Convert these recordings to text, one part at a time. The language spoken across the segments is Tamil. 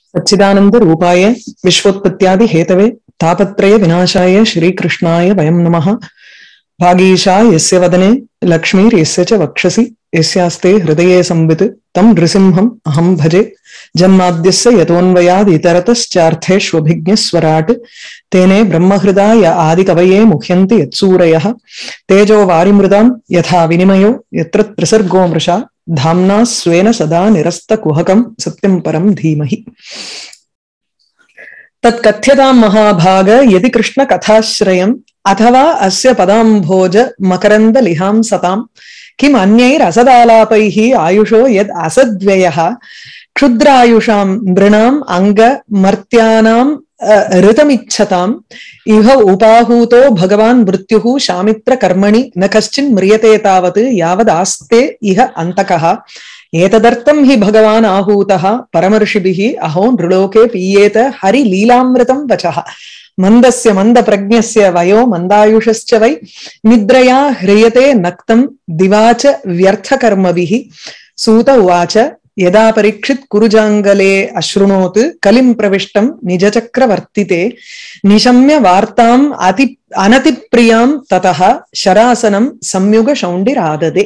सच्चिदानंद रूपाय विश्वोत्पत्त्यादि हेतवे तापत्रय विनाशाय श्रीकृष्णाय वयं नमः भागीशा यस्य वदने लक्ष्मीर्यस्य च वक्षसि यस्यास्ते हृदये संवित् तं नृसिंहम् अहं भजे जन्माद्यस्य यतोऽन्वयाद् इतरतश्चार्थेष्वभिज्ञस्वराट् तेने ब्रह्महृदाय आदिकवये मुह्यन्ति यत्सूरयः तेजो वारिमृदां यथा विनिमयो यत्र त्रिसर्गो मृषा धाम्ना स्वेन सदा निरस्तकुहकं सत्यं परं धीमहि तत्कथ्यतां महाभाग यदि कृष्णकथाश्रयम् अथवा अस्य पदाम्भोज मकरन्दलिहां सतां किम् अन्यैरसदालापैः आयुषो यद् असद्व्ययः क्षुद्रायुषां नृणाम् अङ्गमर्त्यानां ऋतमिच्छताम् इह उपाहूतो भगवान् मृत्युः शामित्रकर्मणि न कश्चिन् म्रियते तावत् यावदास्ते इह अन्तकः एतदर्थं हि भगवान् आहूतः परमर्षिभिः अहो नृलोके पीयेत हरिलीलामृतं वचः मन्दस्य मन्दप्रज्ञस्य वयो मन्दायुषश्च वै निद्रया ह्रियते नक्तं दिवाच व्यर्थकर्मभिः सूत उवाच यदा परीक्षित् कुरुजाङ्गले अशृणोत् कलिं प्रविष्टं निजचक्रवर्तिते निशम्य वार्ताम् अति अनतिप्रियां ततः शरासनं संयुगशौण्डिराददे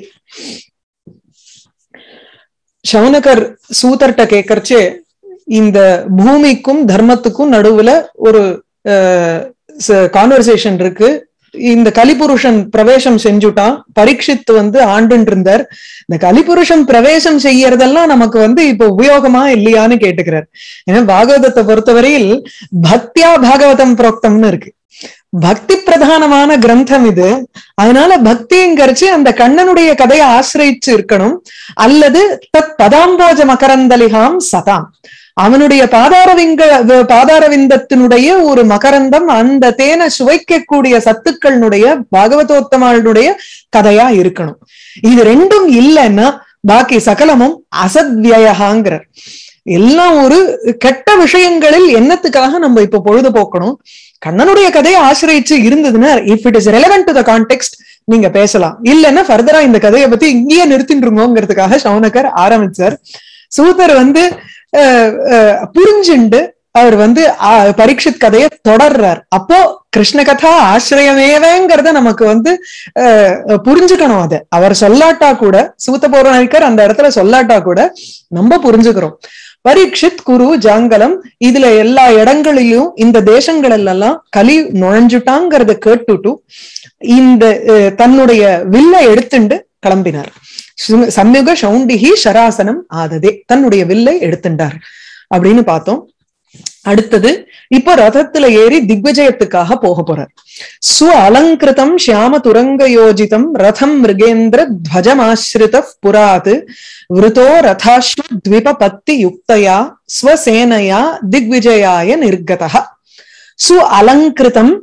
சவுனகர் சூதர்ட்ட கேட்கறச்சு இந்த பூமிக்கும் தர்மத்துக்கும் நடுவுல ஒரு கான்வர்சேஷன் இருக்கு இந்த கலிபுருஷன் பிரவேசம் செஞ்சுட்டான் பரீட்சித்து வந்து ஆண்டுன்னு இருந்தார் இந்த கலிபுருஷன் பிரவேசம் செய்யறதெல்லாம் நமக்கு வந்து இப்ப உபயோகமா இல்லையான்னு கேட்டுக்கிறார் ஏன்னா பாகவதத்தை பொறுத்தவரையில் பக்தியா பாகவதம் புரோக்தம்னு இருக்கு பக்தி பிரதானமான கிரந்தம் இது அதனால பக்திங்கிறச்சு அந்த கண்ணனுடைய கதையை ஆசிரியிச்சு இருக்கணும் அல்லது தத் பதாம்போஜ மகரந்தலிகாம் சதாம் அவனுடைய பாதாரவிங்க பாதாரவிந்தத்தினுடைய ஒரு மகரந்தம் அந்த தேனை சுவைக்கக்கூடிய சத்துக்களுடைய பாகவதோத்தமாளுடைய கதையா இருக்கணும் இது ரெண்டும் இல்லைன்னா பாக்கி சகலமும் அசத்வியகாங்கிறார் எல்லாம் ஒரு கெட்ட விஷயங்களில் என்னத்துக்காக நம்ம இப்ப பொழுது போக்கணும் கண்ணனுடைய கதையை ஆசிரியிச்சு இருந்ததுன்னா if it is relevant to the context நீங்க பேசலாம் இல்லைன்னா ஃபர்தரா இந்த கதையை பத்தி இங்கேயே நிறுத்தின்றுங்கோங்கிறதுக்காக சவுனகர் ஆரம்பிச்சார் சூதர் வந்து புரிஞ்சுண்டு அவர் வந்து பரீட்சித் கதையை தொடர்றார் அப்போ கிருஷ்ண கதா ஆசிரியமேவங்கிறத நமக்கு வந்து புரிஞ்சுக்கணும் அதை அவர் சொல்லாட்டா கூட சூத்த பௌராணிக்கர் அந்த இடத்துல சொல்லாட்டா கூட நம்ம புரிஞ்சுக்கிறோம் பரீட்சித் குரு ஜாங்கலம் இதுல எல்லா இடங்களிலும் இந்த தேசங்கள் எல்லாம் கலி நுழைஞ்சுட்டாங்கிறத கேட்டுட்டு இந்த தன்னுடைய வில்ல எடுத்துண்டு கிளம்பினார் சம்யுக சவுண்டிகி ஷராசனம் ஆததே தன்னுடைய வில்லை எடுத்துட்டார் அப்படின்னு பார்த்தோம் அடுத்தது இப்போ ரதத்துல ஏறி திக்விஜயத்துக்காக போக போறார் சு அலங்கிருதம் ஷியாம துரங்க யோஜிதம் ரதம் மிருகேந்திர துவஜமாஸ்ரித புராத் விருத்தோ ரதாஸ்வத்விப பத்தி யுக்தயா ஸ்வசேனையா திக்விஜயாய நிர்கதா சு அலங்கிருதம்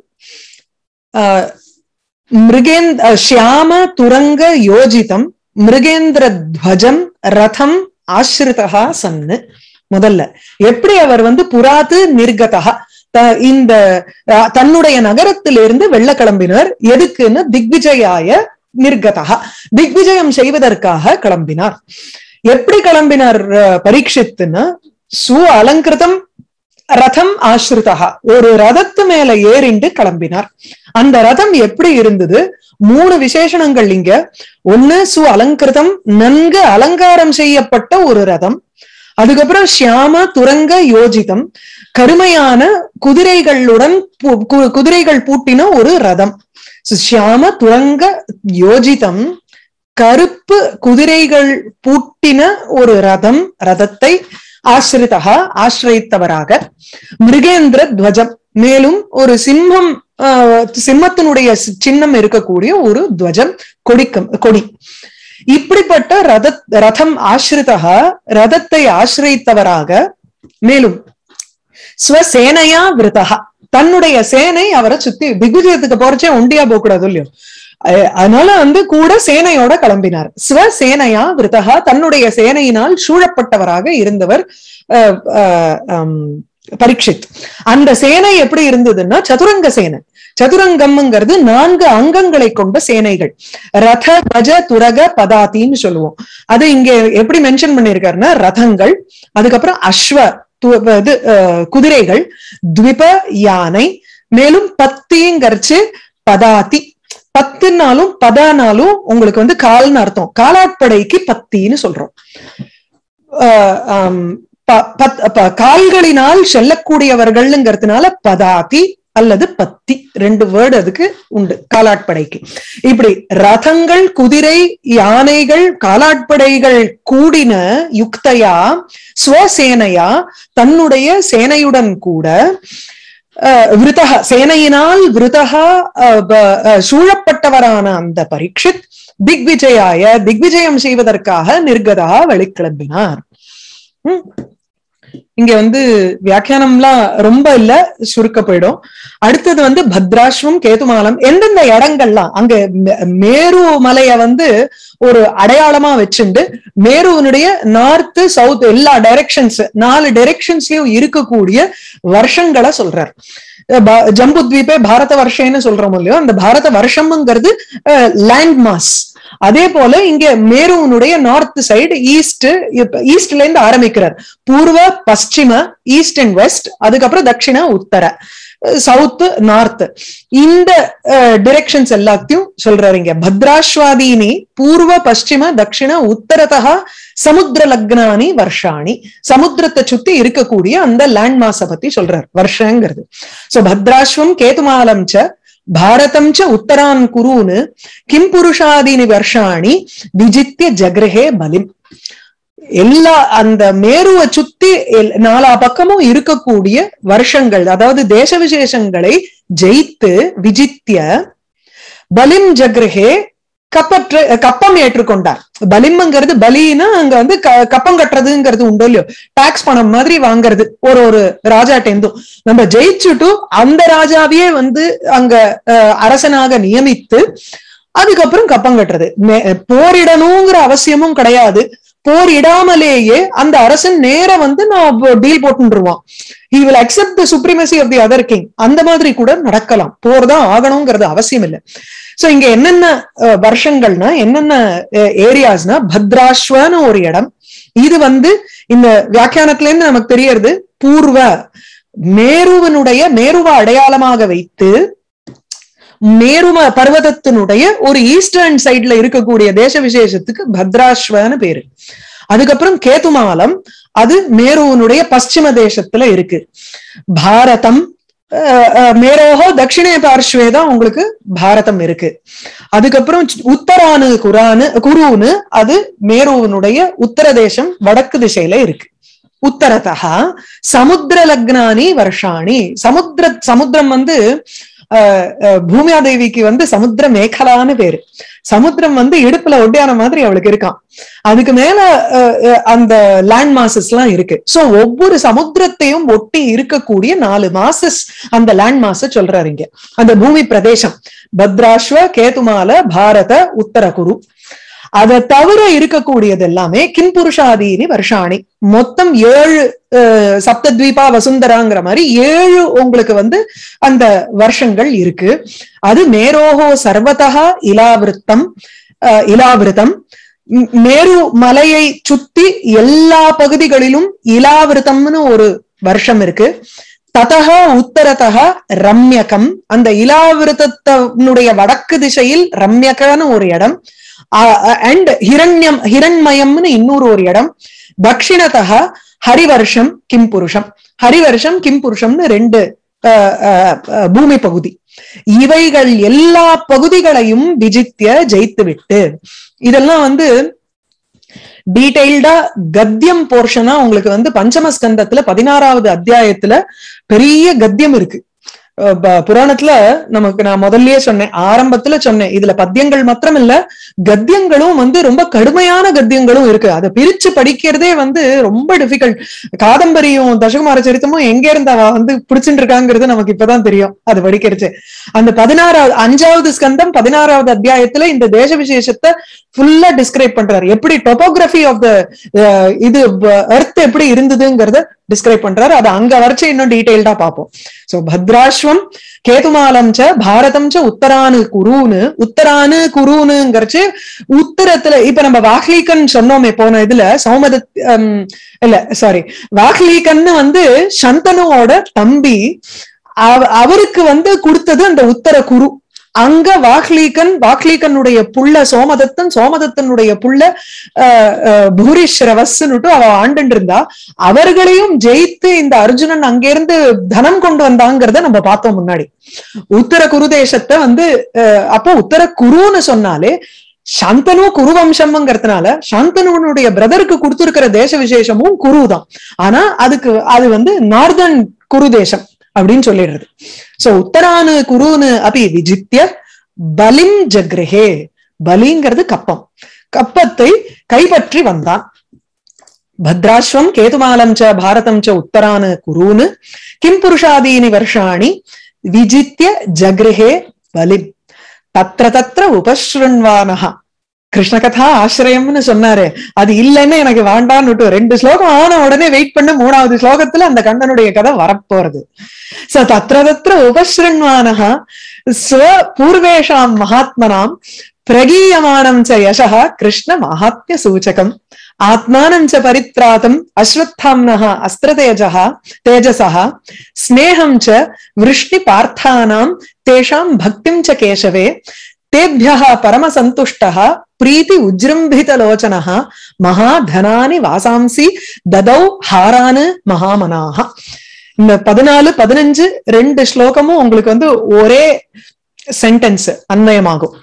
மிருகேந்த் ஷியாம துரங்க யோஜிதம் மிருகேந்திர துவஜம் ரதம் ஆசிரிதா சன்னு முதல்ல எப்படி அவர் வந்து புறாத்து நிர்கதா இந்த தன்னுடைய நகரத்திலிருந்து வெள்ள கிளம்பினார் எதுக்குன்னு திக்விஜயாய நிர்கதா திக்விஜயம் செய்வதற்காக கிளம்பினார் எப்படி கிளம்பினார் பரீட்சித்துன்னு சு அலங்கிருதம் ரதம் ஆசிரிதா ஒரு ரதத்து மேல ஏறிண்டு கிளம்பினார் அந்த ரதம் எப்படி இருந்தது மூணு விசேஷணங்கள் இங்க ஒண்ணு சு அலங்கிருதம் நன்கு அலங்காரம் செய்யப்பட்ட ஒரு ரதம் அதுக்கப்புறம் ஷியாம துரங்க யோஜிதம் கருமையான குதிரைகளுடன் குதிரைகள் பூட்டின ஒரு ரதம் ஷியாம துரங்க யோஜிதம் கருப்பு குதிரைகள் பூட்டின ஒரு ரதம் ரதத்தை ஆசிரிதா ஆசிரியத்தவராக மிருகேந்திர துவஜம் மேலும் ஒரு சிம்மம் சிம்மத்தினுடைய சின்னம் இருக்கக்கூடிய ஒரு துவஜம் கொடிக்கம் கொடி இப்படிப்பட்ட ரத ரதம் ஆசிரிதா ரதத்தை ஆசிரியத்தவராக மேலும் ஸ்வசேனையா விரதா தன்னுடைய சேனை அவரை சுத்தி திகுஜயத்துக்கு போறச்சே ஒண்டியா போக கூடாது இல்லையோ அதனால வந்து கூட சேனையோட கிளம்பினார் ஸ்வசேனையா விரதா தன்னுடைய சேனையினால் சூழப்பட்டவராக இருந்தவர் பரீட்சித் அந்த சேனை எப்படி இருந்ததுன்னா சதுரங்க சேனை சதுரங்கம்ங்கிறது நான்கு அங்கங்களை கொண்ட சேனைகள் ரத கஜ துரக பதாத்தின்னு சொல்லுவோம் அது இங்க எப்படி மென்ஷன் பண்ணிருக்காருன்னா ரதங்கள் அதுக்கப்புறம் அஸ்வ து- இது அஹ், குதிரைகள் த்விப யானை மேலும் பத்திங்கரிச்சு பதாதி பத்துனாலும் பதானாலும் உங்களுக்கு வந்து கால்னு அர்த்தம் காலாட்படைக்கு பத்தின்னு சொல்றோம் ஆஹ் ஆம், ப- பத்- ப- கால்களினால் செல்லக்கூடியவர்கள்ங்கிறதுனால பதாதி அல்லது பத்தி ரெண்டு வேர்டு அதுக்கு உண்டு காலாட்படைக்கு இப்படி ரதங்கள் குதிரை யானைகள் காலாட்படைகள் கூடின யுக்தையா ஸ்வசேனையா தன்னுடைய சேனையுடன் கூட அஹ், விருதக சேனையினால் விருதக அஹ், ப- அஹ், சூழப்பட்டவரான அந்த பரீட்சித் திக்விஜயாய திக்விஜயம் செய்வதற்காக நிர்கதா வெளிக்கிளம்பினார் ம். இங்க வந்து வியாக்கியானம்லாம் ரொம்ப இல்ல சுருக்க போயிடும் அடுத்தது வந்து பத்ராஸ்வம் கேதுமாலம் எந்தெந்த இடங்கள்லாம் அங்க மே- மேரு மலைய வந்து ஒரு அடையாளமா வச்சுண்டு மேருவனுடைய நார்த் சவுத் எல்லா டைரக்ஷன்ஸ் நாலு டைரக்ஷன்ஸ்லயும் இருக்கக்கூடிய வருஷங்களை சொல்றார் அஹ் பா- ஜம்புத்வீபே பாரத வருஷம்னு சொல்றோம் இல்லையோ அந்த பாரத வருஷம்ங்கிறது லேண்ட் மாஸ் அதே போல இங்க மேருவனுடைய நார்த் சைடு ஈஸ்ட் ஈஸ்ட்ல இருந்து ஆரம்பிக்கிறார் பூர்வ பশ্চিம ஈஸ்ட் அண்ட் வெஸ்ட் அதுக்கப்புறம் தட்சிண உத்தர சவுத் நார்த் இந்த டிரெக்ஷன்ஸ் எல்லாத்தையும் சொல்றாரு இங்க பத்ராஸ்வாதீனி பூர்வ பশ্চিம தட்சிண உத்தரதா சமுத்திர லக்னானி வருஷாணி சமுத்திரத்தை சுத்தி இருக்கக்கூடிய அந்த லேண்ட் மாஸ பத்தி சொல்றார் வருஷங்கிறது சோ பத்ராஸ்வம் கேதுமாலம் ச பாரதம் ச உத்தரான் குருன்னு கிம் புருஷாதீனி வருஷாணி விஜித்ய ஜக்ரஹே பலிம் எல்லா அந்த மேருவை சுத்தி எல்- நாலா பக்கமும் இருக்கக்கூடிய வருஷங்கள் அதாவது தேச விசேஷங்களை ஜெயித்து விஜித்ய பலிம் ஜக்ரஹே கப்பற்று கப்பம் ஏற்றுக்கொண்டார் பலிம்ங்கிறது பலின்னா அங்க வந்து க- கப்பம் கட்டுறதுங்கிறது உண்டோ இல்லையோ டாக்ஸ் பணம் மாதிரி வாங்குறது ஒரு ஒரு ராஜாட்டேந்தும் நம்ம ஜெயிச்சுட்டு அந்த ராஜாவையே வந்து அங்க அஹ், அரசனாக நியமித்து அதுக்கப்புறம் கப்பம் கட்டுறது மே- போரிடணுங்கிற அவசியமும் கிடையாது போர் இடாமலேயே அந்த அரசன் நேர வந்து நான் டீல் போட்டுருவான் he will accept the supremacy of the other king அந்த மாதிரி கூட நடக்கலாம் போர் தான் ஆகணுங்கிறது அவசியம் இல்லை சோ இங்க என்னென்ன அஹ், வருஷங்கள்னா என்னென்ன ஏரியாஸ்னா பத்ராஸ்வன்னு ஒரு இடம் இது வந்து இந்த வியாக்கியானத்துல இருந்து நமக்கு தெரியறது பூர்வ மேருவனுடைய மேருவ அடையாளமாக வைத்து மேரும பர்வதத்தினுடைய ஒரு ஈஸ்டர்ன் சைட்ல இருக்கக்கூடிய தேச விசேஷத்துக்கு பத்ராஸ்வன்னு பேரு அதுக்கப்புறம் கேதுமாலம் அது மேருவனுடைய பশ্চিம தேசத்துல இருக்கு பாரதம் அஹ், அஹ், மேரோஹோ தட்சிணே பார்ஷ்வே தான் உங்களுக்கு பாரதம் இருக்கு அதுக்கப்புறம் சி- உத்தரானு குரானு குருன்னு அது மேருவனுடைய உத்தர தேசம் வடக்கு திசையில இருக்கு உத்தரதா சமுத்திர லக்னானி வருஷாணி சமுத்திர சமுத்திரம் வந்து அஹ், அஹ், பூமியா தேவிக்கு வந்து சமுத்திர மேகலான்னு பேரு சமுத்திரம் வந்து இடுப்புல ஒட்டியான மாதிரி அவளுக்கு இருக்கான் அதுக்கு மேல அஹ், அஹ், அந்த லேண்ட் மாசஸ் எல்லாம் இருக்கு சோ ஒவ்வொரு சமுத்திரத்தையும் ஒட்டி இருக்கக்கூடிய நாலு மாசஸ் அந்த லேண்ட் மாச சொல்றாரு இங்க அந்த பூமி பிரதேசம் பத்ராஸ்வ கேதுமால பாரத உத்தர குரு அதை தவிர இருக்கக்கூடியது எல்லாமே கிம்புருஷாதீனி வருஷாணி மொத்தம் ஏழு அஹ், சப்தத்வீபா வசுந்தராங்கிற மாதிரி ஏழு உங்களுக்கு வந்து அந்த வருஷங்கள் இருக்கு அது மேரோகோ சர்வதா இலாவிருத்தம் அஹ், இலாவிருத்தம் ம், மேரு மலையை சுத்தி எல்லா பகுதிகளிலும் இலாவிருத்தம்னு ஒரு வருஷம் இருக்கு ததக உத்தரதக ரம்யகம் அந்த இலாவிருத்தத்தினுடைய வடக்கு திசையில் ரம்யகன்னு ஒரு இடம் அண்ட் ஹிரண்யம் ஹிரண்மயம்னு இன்னொரு ஒரு இடம் தட்சிணதக ஹரிவர்ஷம் கிம்புருஷம் ஹரிவர்ஷம் கிம்புருஷம்னு ரெண்டு அஹ், அஹ், அஹ், பூமி பகுதி இவைகள் எல்லா பகுதிகளையும் விஜித்ய ஜெயித்து விட்டு இதெல்லாம் வந்து டீடைல்டா கத்தியம் போர்ஷனா உங்களுக்கு வந்து பஞ்சமஸ்கந்தத்துல பதினாறாவது அத்தியாயத்துல பெரிய கத்தியம் இருக்கு அஹ் ப- புராணத்துல நமக்கு நான் முதல்லயே சொன்னேன் ஆரம்பத்துல சொன்னேன் இதுல பத்தியங்கள் மாத்திரம் இல்ல கத்தியங்களும் வந்து ரொம்ப கடுமையான கத்தியங்களும் இருக்கு அதை பிரிச்சு படிக்கிறதே வந்து ரொம்ப டிஃபிகல்ட் காதம்பரியும் தசகுமார சரித்தமும் எங்க இருந்து அவ வந்து பிடிச்சிட்டு இருக்காங்கிறது நமக்கு இப்பதான் தெரியும் அது படிக்கிறச்சு அந்த பதினாறாவது அஞ்சாவது ஸ்கந்தம் பதினாறாவது அத்தியாயத்துல இந்த தேச விசேஷத்தை ஃபுல்லா டிஸ்கிரைப் பண்றாரு எப்படி டொபோகிராஃபி ஆஃப் த இது எர்த் எப்படி இருந்ததுங்கிறத டிஸ்கிரைப் பண்றாரு அது அங்க வரைச்சு இன்னும் டீடைல்டா பார்ப்போம் சோ பத்ராஸ்வம் கேதுமாலம் ச பாரதம் ச உத்தரானு குருன்னு உத்தரானு குருனுங்கிறச்சு உத்தரத்துல இப்ப நம்ம வாக்லீகன் சொன்னோமே போன இதுல சௌமத ஹம், இல்ல சாரி வாக்லீகன்னு வந்து சந்தனுவோட தம்பி அவ- அவருக்கு வந்து கொடுத்தது அந்த உத்தர குரு அங்க வாக்லீகன் வாக்லீகனுடைய புள்ள சோமதத்தன் சோமதத்தனுடைய புள்ள அஹ், அஹ், பூரிஸ்ரவஸ்னுட்டு அவ ஆண்டுட்டு இருந்தா அவர்களையும் ஜெயித்து இந்த அர்ஜுனன் அங்கிருந்து தனம் கொண்டு வந்தாங்கிறத நம்ம பார்த்தோம் முன்னாடி உத்தர குரு தேசத்தை வந்து அஹ், அப்போ உத்தர குருன்னு சொன்னாலே சந்தனு குருவம்சம்ங்கிறதுனால சந்தனுவனுடைய பிரதருக்கு கொடுத்திருக்கிற தேச விசேஷமும் குரு தான் ஆனா அதுக்கு அது வந்து நார்தன் குரு தேசம் அப்படின்னு சொல்லிடுறது சோ உத்தரானு குருன்னு அப்படி விஜித்ய பலிம் ஜக்ரஹே பலிங்கிறது கப்பம் கப்பத்தை கைப்பற்றி வந்தான் பத்ராஸ்வம் கேதுமாலம் ச பாரதம் ச உத்தரானு குருன்னு கிம் புருஷாதீனி வருஷாணி விஜித்ய ஜக்ரஹே பலிம் தத்ர தத்ர உபஸ்ருண்வானஹா கிருஷ்ணகதா ஆசிரியம்னு சொன்னாரு அது இல்லைன்னு எனக்கு வேண்டான்னு ரெண்டு ஸ்லோகம் ஆன உடனே வெயிட் பண்ண மூணாவது ஸ்லோகத்துல அந்த கண்ணனுடைய கதை வரப்போறது ச தத்ர தத்ர உபஸ்ருண்வானஹ ஸ்வ பூர்வேஷாம் மகாத்மனாம் பிரகீயமானம் ச யசः கிருஷ்ண மகாத்மிய சூச்சகம் ஆத்மானம் ச பரித்ராதம் அஸ்வத்தாம்னः அஸ்திரதேஜः தேஜசः ஸ்நேகம் ச விருஷ்ணி பார்த்தானாம் தேஷாம் பக்திம் ச கேசவே தேபியः பரமசந்துஷ்டः பிரீத்தி உஜ்ரம்பிதலோச்சனः மகாதனானி வாசாம்சி ததௌ ஹாரானு மகாமனாக இந்த பதினாலு பதினஞ்சு ரெண்டு ஸ்லோகமும் உங்களுக்கு வந்து ஒரே சென்டென்ஸ் அன்வயமாகும்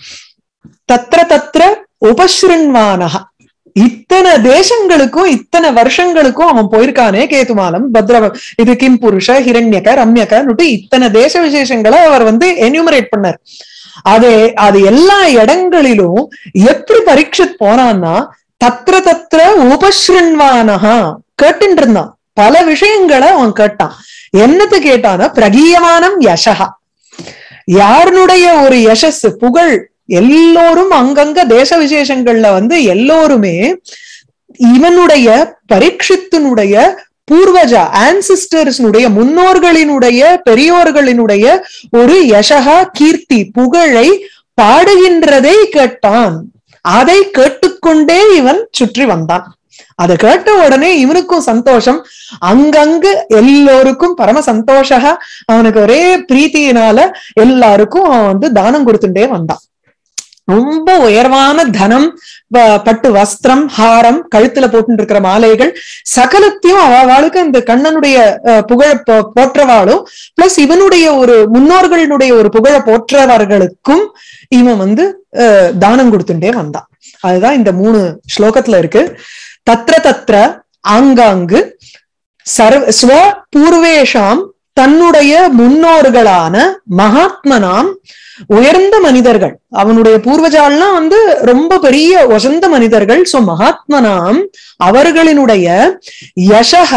தத்ர தத்ர உபஸ்ருண்வானக இத்தனை தேசங்களுக்கும் இத்தனை வருஷங்களுக்கும் அவன் போயிருக்கானே கேதுமாலம் பத்ர இது கிம் புருஷ ஹிரண்யக ரம்யகன்னுட்டு இத்தனை தேச விசேஷங்களை அவர் வந்து என்யூமரேட் பண்ணார் அது அது எல்லா இடங்களிலும் எப்படி பரீட்சித் போனான்னா தத்ர தத்ர உபஸ்ருண்வானஹா கேட்டுட்டு இருந்தான் பல விஷயங்களை அவன் கேட்டான் என்னது கேட்டானா பிரகீயமானம் யசகா யாருடைய ஒரு யசஸ் புகழ் எல்லோரும் அங்கங்க தேச விசேஷங்கள்ல வந்து எல்லோருமே இவனுடைய பரீட்சித்தினுடைய பூர்வஜா ஆன்சிஸ்டர்ஸ்னுடைய முன்னோர்களினுடைய பெரியோர்களினுடைய ஒரு யசகா கீர்த்தி புகழை பாடுகின்றதை கேட்டான் அதை கேட்டுக்கொண்டே இவன் சுற்றி வந்தான் அதை கேட்ட உடனே இவனுக்கும் சந்தோஷம் அங்கங்கு எல்லோருக்கும் பரம சந்தோஷக அவனுக்கு ஒரே பிரீத்தியினால எல்லாருக்கும் அவன் வந்து தானம் கொடுத்துட்டே வந்தான் ரொம்ப உயர்வான தனம் வ- பட்டு வஸ்திரம் ஹாரம் கழுத்துல போட்டு இருக்கிற மாலைகள் சகலத்தையும் அவளுக்கு இந்த கண்ணனுடைய அஹ், புகழ போ- போற்றவாளும் பிளஸ் இவனுடைய ஒரு முன்னோர்களுடைய ஒரு புகழ போற்றவர்களுக்கும் இவன் வந்து அஹ், தானம் கொடுத்துட்டே வந்தான் அதுதான் இந்த மூணு ஸ்லோகத்துல இருக்கு தத்ர தத்ர ஆங்காங்கு சர்வ ஸ்வ பூர்வேஷாம் தன்னுடைய முன்னோர்களான மகாத்மனாம் உயர்ந்த மனிதர்கள் அவனுடைய பூர்வஜால்லாம் வந்து ரொம்ப பெரிய உசந்த மனிதர்கள் சோ மகாத்மனாம் அவர்களினுடைய யசக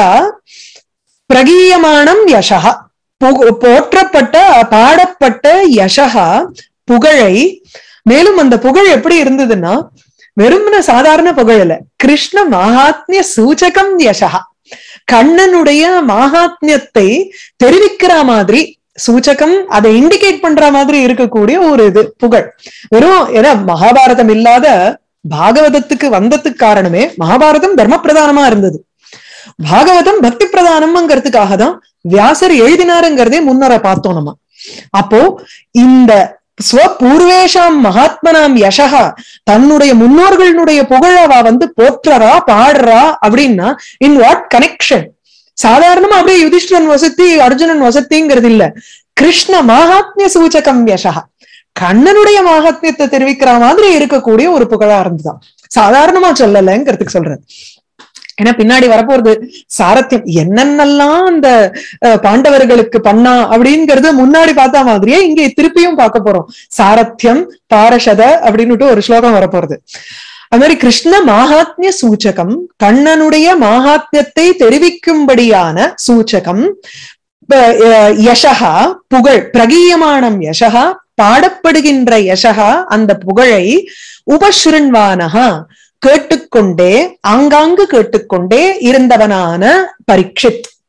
பிரகீயமானம் யசக பு- போற்றப்பட்ட பாடப்பட்ட யசகா புகழை மேலும் அந்த புகழ் எப்படி இருந்ததுன்னா வெறுமன சாதாரண புகழ் இல்ல கிருஷ்ண மகாத்மிய சூச்சகம் யசகா கண்ணனுடைய மகாத்மியத்தை தெரிவிக்கிற மாதிரி சூச்சகம் அதை இண்டிகேட் பண்ற மாதிரி இருக்கக்கூடிய ஒரு இது புகழ் வெறும் ஏன்னா மகாபாரதம் இல்லாத பாகவதத்துக்கு வந்ததுக்கு காரணமே மகாபாரதம் தர்ம பிரதானமா இருந்தது பாகவதம் பக்தி பிரதானம்ங்கிறதுக்காக தான் வியாசர் எழுதினாருங்கிறதே முன்னர பார்த்தோம் நம்ம அப்போ இந்த ஸ்வபூர்வேஷாம் மகாத்மனாம் யசகா தன்னுடைய முன்னோர்களுடைய புகழவா வந்து போற்றறா பாடுறா அப்படின்னா இன் வாட் கனெக்ஷன் சாதாரணமா அப்படியே யுதிஷ்டிரன் வசதி அர்ஜுனன் வசதிங்கிறது இல்ல கிருஷ்ண மகாத்மிய சூச்சகம் யசகா கண்ணனுடைய மகாத்மியத்தை தெரிவிக்கிற மாதிரி இருக்கக்கூடிய ஒரு புகழா இருந்துதான் சாதாரணமா சொல்லலைங்கிறதுக்கு சொல்றேன் ஏன்னா பின்னாடி வரப்போறது சாரத்தியம் என்னென்னலாம் அந்த அஹ், பாண்டவர்களுக்கு பண்ணா அப்படிங்கிறது முன்னாடி பார்த்த மாதிரியே இங்க திருப்பியும் பார்க்க போறோம் சாரத்தியம் பாரஷத அப்படின்னுட்டு ஒரு ஸ்லோகம் வரப்போறது அது மாதிரி கிருஷ்ண மாகாத்மிய சூச்சகம் கண்ணனுடைய மாகாத்மியத்தை தெரிவிக்கும்படியான சூச்சகம் ப- அஹ், யசகா புகழ் பிரகீயமானம் யசகா பாடப்படுகின்ற யசகா அந்த புகழை உபஸ்ருண்வானகா கேட்டுக்கொண்டே ஆங்காங்கு கேட்டுக்கொண்டே இருந்தவனான பரீட்சித்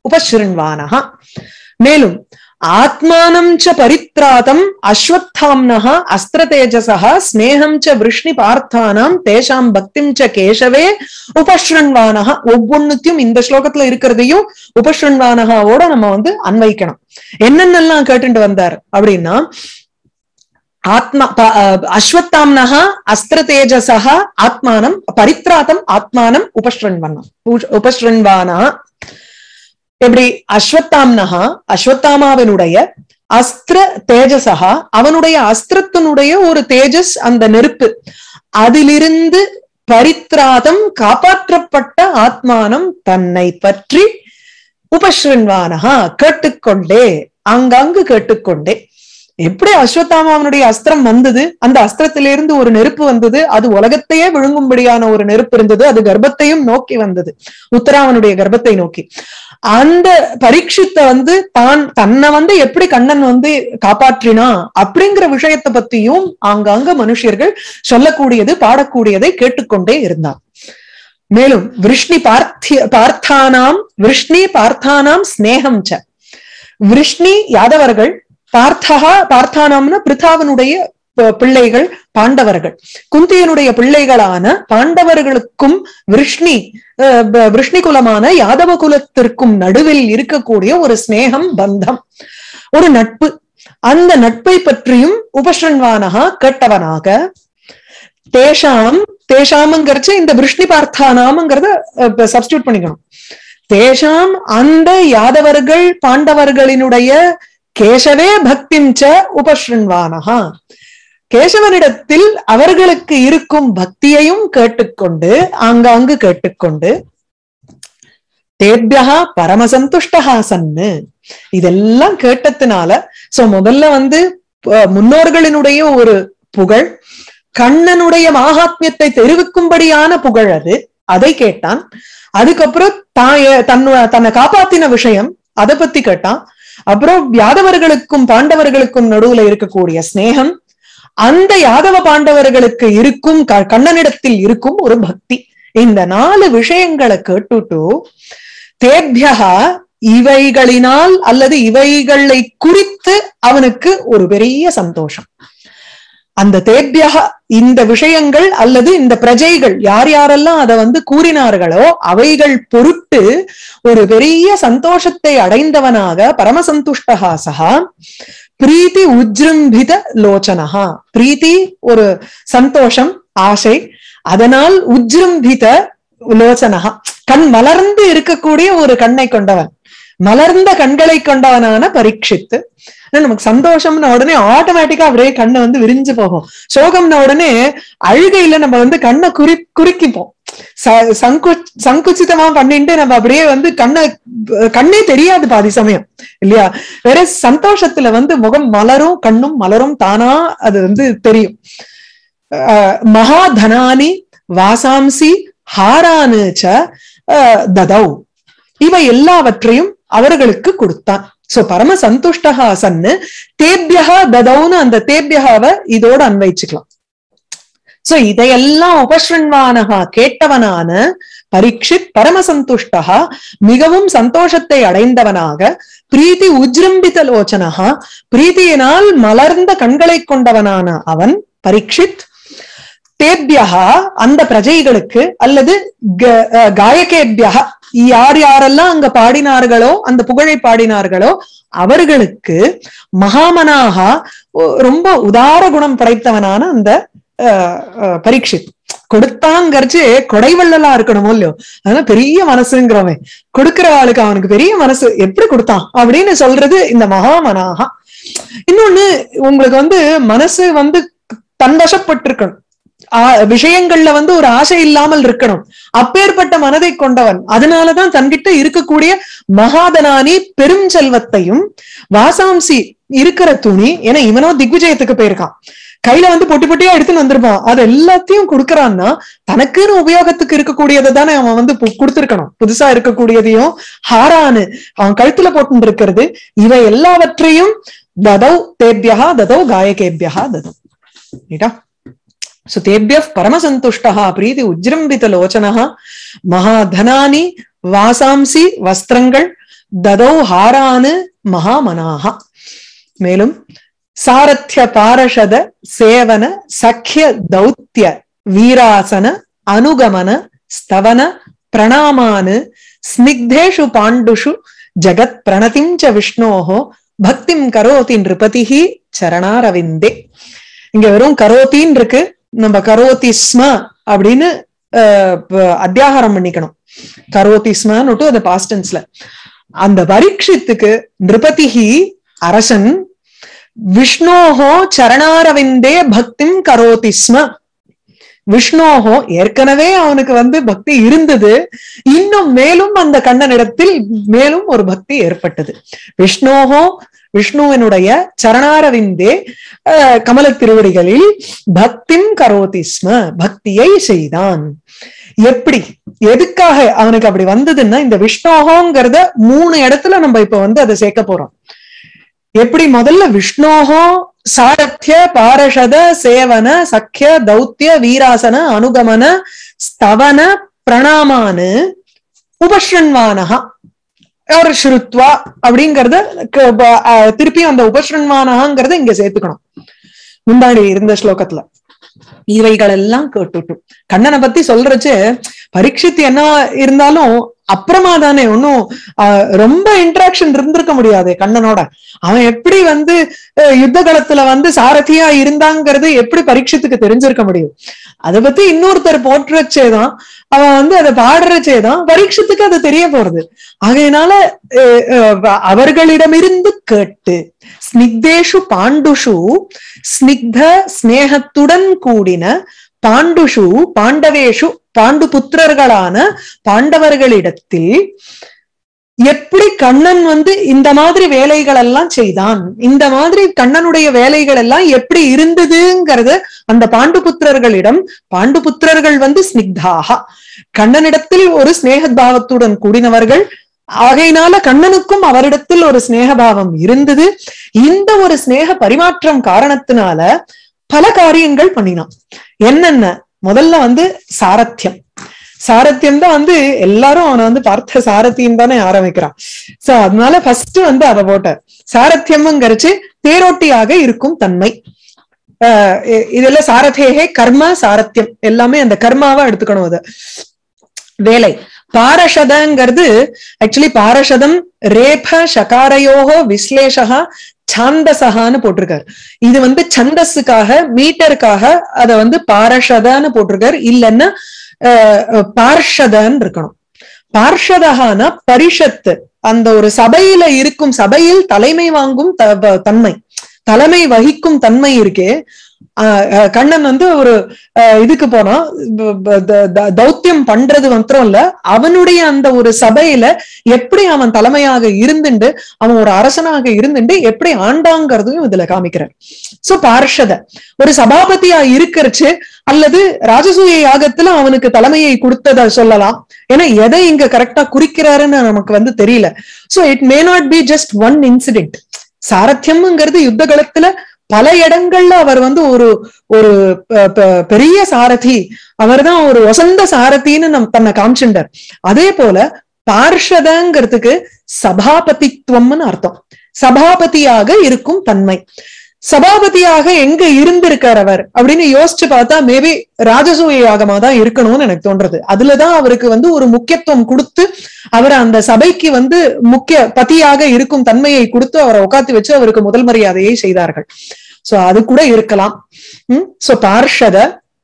உபஸ்ருண்வானஹா மேலும் ஆத்மானம் ச பரித்ராதம் அஸ்வத்தாம்னஹ அஸ்திர தேஜசா ஸ்னேகம் ச விருஷ்ணி பார்த்தானாம் தேஷாம் பக்திம் ச கேசவே உபஸ்ருண்வானஹ ஒவ்வொன்னுத்தையும் இந்த ஸ்லோகத்துல இருக்கிறதையும் உபஸ்ருண்வானஹாவோட நம்ம வந்து அன்வைக்கணும் என்னென்னலாம் கேட்டுட்டு வந்தார் அப்படின்னா ஆத்மா அஸ்வத்தாம்னஹ அஸ்திர தேஜசா ஆத்மானம் பரித்ராதம் ஆத்மானம் உபஸ்ருண்வனம் உபஸ்ருண்வானா எப்படி அஸ்வத்தாம்னஹா அஸ்வத்தாமாவினுடைய அஸ்திர தேஜசா அவனுடைய அஸ்திரத்தினுடைய ஒரு தேஜஸ் அந்த நெருப்பு அதிலிருந்து பரித்ராதம் காப்பாற்றப்பட்ட ஆத்மானம் தன்னை பற்றி உபஸ்ருண்வானஹா கேட்டுக்கொண்டே அங்கங்கு கேட்டுக்கொண்டே எப்படி அஸ்வத்தாமாவனுடைய அஸ்திரம் வந்தது அந்த அஸ்திரத்திலிருந்து ஒரு நெருப்பு வந்தது அது உலகத்தையே விழுங்கும்படியான ஒரு நெருப்பு இருந்தது அது கர்ப்பத்தையும் நோக்கி வந்தது உத்தராவனுடைய கர்ப்பத்தை நோக்கி அந்த பரீட்சித்தை வந்து தான் தன்னை வந்து எப்படி கண்ணன் வந்து காப்பாற்றினா அப்படிங்கிற விஷயத்தை பத்தியும் ஆங்காங்க மனுஷர்கள் சொல்லக்கூடியது பாடக்கூடியதை கேட்டுக்கொண்டே இருந்தார் மேலும் விஷ்ணி பார்த்திய பார்த்தானாம் விஷ்ணி பார்த்தானாம் ஸ்னேகம் ச விஷ்ணி யாதவர்கள் பார்த்தகா பார்த்தானாம்னா பிரித்தாவனுடைய பிள்ளைகள் பாண்டவர்கள் குந்தியனுடைய பிள்ளைகளான பாண்டவர்களுக்கும் விஷ்ணி விஷ்ணி குலமான யாதவ குலத்திற்கும் நடுவில் இருக்கக்கூடிய ஒரு ஸ்னேகம் பந்தம் ஒரு நட்பு அந்த நட்பை பற்றியும் உபஸ்ரன்வானகா கேட்டவனாக தேஷாம் தேஷாம்ங்கிறச்சு இந்த விஷ்ணி பார்த்தானாம்ங்கிறத சப்ஸ்டியூட் பண்ணிக்கணும் தேஷாம் அந்த யாதவர்கள் பாண்டவர்களினுடைய கேசவே பக்திம் ச உபஸ்ருண்வானஹா கேசவனிடத்தில் அவர்களுக்கு இருக்கும் பக்தியையும் கேட்டுக்கொண்டு ஆங்காங்கு கேட்டுக்கொண்டு தேபியா பரமசந்துஷ்டஹா சன்னு இதெல்லாம் கேட்டதுனால சோ முதல்ல வந்து முன்னோர்களினுடைய ஒரு புகழ் கண்ணனுடைய மாகாத்மியத்தை தெரிவிக்கும்படியான புகழ் அது அதை கேட்டான் அதுக்கப்புறம் தான் தன்னு தன்னை காப்பாத்தின விஷயம் அதை பத்தி கேட்டான் அப்புறம் யாதவர்களுக்கும் பாண்டவர்களுக்கும் நடுவுல இருக்கக்கூடிய ஸ்னேகம் அந்த யாதவ பாண்டவர்களுக்கு இருக்கும் கண்ணனிடத்தில் இருக்கும் ஒரு பக்தி இந்த நாலு விஷயங்களை கேட்டுட்டு தேபியா இவைகளினால் அல்லது இவைகளை குறித்து அவனுக்கு ஒரு பெரிய சந்தோஷம் அந்த தேபியா இந்த விஷயங்கள் அல்லது இந்த பிரஜைகள் யார் யாரெல்லாம் அதை வந்து கூறினார்களோ அவைகள் பொருட்டு ஒரு பெரிய சந்தோஷத்தை அடைந்தவனாக பரமசந்துஷ்டகா சகா பிரீத்தி உஜ்ரும்பித லோச்சனஹா பிரீத்தி ஒரு சந்தோஷம் ஆசை அதனால் உஜ்ரும்பித லோச்சனஹா கண் மலர்ந்து இருக்கக்கூடிய ஒரு கண்ணை கொண்டவன் மலர்ந்த கண்களை கொண்டவனான பரீட்சித்து நமக்கு சந்தோஷம்னு உடனே ஆட்டோமேட்டிக்கா அப்படியே கண்ணை வந்து விரிஞ்சு போகும் சோகம்ன உடனே அழுகையில நம்ம வந்து கண்ணை குறி குறுக்கிப்போம் சங்கு சங்குச்சிதமா பண்ணிட்டு நம்ம அப்படியே வந்து கண்ணை கண்ணே தெரியாது பாதி சமயம் இல்லையா வேற சந்தோஷத்துல வந்து முகம் மலரும் கண்ணும் மலரும் தானா அது வந்து தெரியும் மகாதனானி வாசாம்சி ஹாரானு ததௌ இவை எல்லாவற்றையும் அவர்களுக்கு கொடுத்தான் சோ பரம சந்துஷ்டகா சன்னு தேபியகா ததௌன்னு அந்த தேபியகாவை இதோட அன்வைச்சுக்கலாம் சோ இதையெல்லாம் உபஸ்ரன்வானகா கேட்டவனான பரீட்சித் பரமசந்துஷ்டகா மிகவும் சந்தோஷத்தை அடைந்தவனாக பிரீத்தி உஜ்ரம்பித லோச்சனகா பிரீத்தியினால் மலர்ந்த கண்களை கொண்டவனான அவன் பரீட்சித் தேபியகா அந்த பிரஜைகளுக்கு அல்லது காயகேபியா யார் யாரெல்லாம் அங்க பாடினார்களோ அந்த புகழை பாடினார்களோ அவர்களுக்கு மகாமனாகா ரொம்ப உதார குணம் படைத்தவனான அந்த பரீட்சித் கொடுத்தாங்கரிச்சு கொடைவள்ளலா இருக்கணுமோ இல்லையோ அதனால பெரிய மனசுங்கிறவன் கொடுக்கிற ஆளுக்கு அவனுக்கு பெரிய மனசு எப்படி கொடுத்தான் அப்படின்னு சொல்றது இந்த மகாமனாகா இன்னொன்னு உங்களுக்கு வந்து மனசு வந்து தன்வசப்பட்டிருக்கணும் விஷயங்கள்ல வந்து ஒரு ஆசை இல்லாமல் இருக்கணும் அப்பேற்பட்ட மனதை கொண்டவன் அதனாலதான் தன்கிட்ட இருக்கக்கூடிய மகாதனானி பெரும் செல்வத்தையும் வாசாம்சி இருக்கிற துணி ஏன்னா இவனோ திக்விஜயத்துக்கு போயிருக்கான் கையில வந்து பொட்டி பொட்டியா எடுத்துன்னு வந்திருப்பான் அது எல்லாத்தையும் கொடுக்கறான்னா தனக்குன்னு உபயோகத்துக்கு இருக்கக்கூடியதை தானே அவன் வந்து கொடுத்திருக்கணும் புதுசா இருக்கக்கூடியதையும் ஹாரானு அவன் கழுத்துல போட்டு இருக்கிறது இவை எல்லாவற்றையும் ததௌ தேபியா ததௌ காயகேபியா ததௌ ரைட்டா सो तेभ्यः परमसन्तुष्टः प्रीति उज्जृम्बितलोचनः महाधनानि வாசாம்சி வஸ்திரங்கள் ததௌ ஹாரானு மகாமனாகா மேலும் சாரத்திய பாரஷத சேவன சக்கிய தௌத்திய வீராசன அனுகமன ஸ்தவன பிரணாமானு ஸ்னிக்தேஷு பாண்டுஷு ஜகத் பிரணதிம் ச விஷ்ணோஹோ பக்திம் கரோதி நிருபதிஹி சரணாரவிந்தே இங்க வெறும் கரோத்தின்னு இருக்கு நம்ம கரோதி ஸ்ம அப்படின்னு அஹ், ப- அத்தியாகாரம் பண்ணிக்கணும் கரோதி ஸ்மன்னுட்டு அது பாஸ்டன்ஸ்ல அந்த பரீட்சித்துக்கு நிருபதிஹி அரசன் விஷ்ணோஹோ சரணாரவிந்தே பக்திம் கரோதி ஸ்ம விஷ்ணோஹோ ஏற்கனவே அவனுக்கு வந்து பக்தி இருந்தது இன்னும் மேலும் அந்த கண்ணனிடத்தில் மேலும் ஒரு பக்தி ஏற்பட்டது விஷ்ணோஹோ விஷ்ணுவினுடைய சரணாரவிந்தே அஹ், கமலத் திருவடிகளில் பக்திம் கரோதி ஸ்ம பக்தியை செய்தான் எப்படி எதுக்காக அவனுக்கு அப்படி வந்ததுன்னா இந்த விஷ்ணோகோங்கிறத மூணு இடத்துல நம்ம இப்ப வந்து அதை சேர்க்க போறோம் எப்படி முதல்ல விஷ்ணோகோ சாரத்திய பாரஷத சேவன சக்கிய தௌத்திய வீராசன அனுகமன ஸ்தவன பிரணாமானு உபஸ்ரண்வானகா ஒரு ஸ்ருத்வா அப்படிங்கறத க- ப- அஹ் திருப்பியும் அந்த உபஸ்ரண்வானகாங்கிறத இங்க சேர்த்துக்கணும் முந்தாடி இருந்த ஸ்லோகத்துல இவைகள் எல்லாம் கேட்டுட்டும் கண்ணனை பத்தி சொல்றச்சு பரீட்சித் என்ன இருந்தாலும் அப்புறமா தானே ஒன்னும் ஆஹ், ரொம்ப இன்ட்ராக்ஷன் இருந்திருக்க முடியாது கண்ணனோட அவன் எப்படி வந்து அஹ், யுத்த காலத்துல வந்து சாரதியா இருந்தாங்கிறது எப்படி பரீட்சத்துக்கு தெரிஞ்சிருக்க முடியும் அதை பத்தி இன்னொருத்தர் போற்றச்சேதான் அவன் வந்து அதை பாடுறச்சேதான் பரீட்சத்துக்கு அது தெரிய போறது ஆகையினால அஹ், அஹ், அவர்களிடமிருந்து கேட்டு ஸ்னிக்தேஷு பாண்டுஷு ஸ்னிக்த ஸ்நேகத்துடன் கூடின பாண்டுஷு பாண்டவேஷு பாண்டு புத்திரர்களான பாண்டவர்களிடத்தில் எப்படி கண்ணன் வந்து இந்த மாதிரி வேலைகள் எல்லாம் செய்தான் இந்த மாதிரி கண்ணனுடைய வேலைகள் எல்லாம் எப்படி இருந்ததுங்கிறது அந்த பாண்டு புத்திரர்களிடம் பாண்டு புத்திரர்கள் வந்து ஸ்னிக்தாக கண்ணனிடத்தில் ஒரு ஸ்நேகபாவத்துடன் கூடினவர்கள் ஆகையினால கண்ணனுக்கும் அவரிடத்தில் ஒரு ஸ்நேகபாவம் இருந்தது இந்த ஒரு ஸ்நேக பரிமாற்றம் காரணத்தினால பல காரியங்கள் பண்ணினான் என்னென்ன முதல்ல வந்து சாரத்தியம் சாரத்தியம் தான் வந்து எல்லாரும் அவனை வந்து பார்த்த சாரத்தியம் தானே ஆரம்பிக்கிறான் சோ அதனால ஃபர்ஸ்ட் வந்து அவ போட்ட சாரத்தியம்ங்கிறச்சு தேரோட்டியாக இருக்கும் தன்மை ஆஹ் இ- இதெல்லாம் சாரதேகே கர்ம சாரத்தியம் எல்லாமே அந்த கர்மாவா எடுத்துக்கணும் அது வேலை பாரஷதங்கிறது ஆக்சுவலி பாரஷதம் ரேப சகாரயோகோ விஸ்லேஷகா சாந்தசகான்னு போட்டிருக்காரு இது வந்து சந்தஸுக்காக மீட்டருக்காக அத வந்து பாரஷதன்னு போட்டிருக்காரு இல்லைன்னா அஹ், அஹ், பார்ஷதன்னு இருக்கணும் பார்ஷதகான பரிஷத்து அந்த ஒரு சபையில இருக்கும் சபையில் தலைமை வாங்கும் த- வ- தன்மை தலைமை வகிக்கும் தன்மை இருக்கே ஆஹ் அஹ் கண்ணன் வந்து ஒரு அஹ் இதுக்கு போனா ப- ப- த- த- தௌத்தியம் பண்றது மாத்திரம் இல்ல அவனுடைய அந்த ஒரு சபையில எப்படி அவன் தலைமையாக இருந்துண்டு அவன் ஒரு அரசனாக இருந்துட்டு எப்படி ஆண்டாங்கிறதையும் இதுல காமிக்கிறார் சோ பார்ஷத ஒரு சபாபதியா இருக்கிறச்சு அல்லது ராஜசூய யாகத்துல அவனுக்கு தலைமையை கொடுத்தத சொல்லலாம் ஏன்னா எதை இங்க கரெக்டா குறிக்கிறாருன்னு நமக்கு வந்து தெரியல so it may not be just one incident சாரத்தியம்ங்கிறது யுத்த காலத்துல பல இடங்கள்ல அவர் வந்து ஒரு ஒரு ப- ப- பெரிய சாரதி அவர்தான் ஒரு வசந்த சாரதின்னு நம் தன்னை காமிச்சுண்டார் அதே போல பார்ஷதங்கிறதுக்கு சபாபதித்துவம்னு அர்த்தம் சபாபதியாக இருக்கும் தன்மை சபாபதியாக எங்க இருந்திருக்கார் அவர் அப்படின்னு யோசிச்சு பார்த்தா மேபி ராஜசூய யாகமா தான் இருக்கணும்னு எனக்கு தோன்றது அதுலதான் அவருக்கு வந்து ஒரு முக்கியத்துவம் கொடுத்து அவர் அந்த சபைக்கு வந்து முக்கிய பதியாக இருக்கும் தன்மையை கொடுத்து அவரை உட்காத்தி வச்சு அவருக்கு முதல் மரியாதையை செய்தார்கள் சோ அது கூட இருக்கலாம் உம் சோ பார்ஷத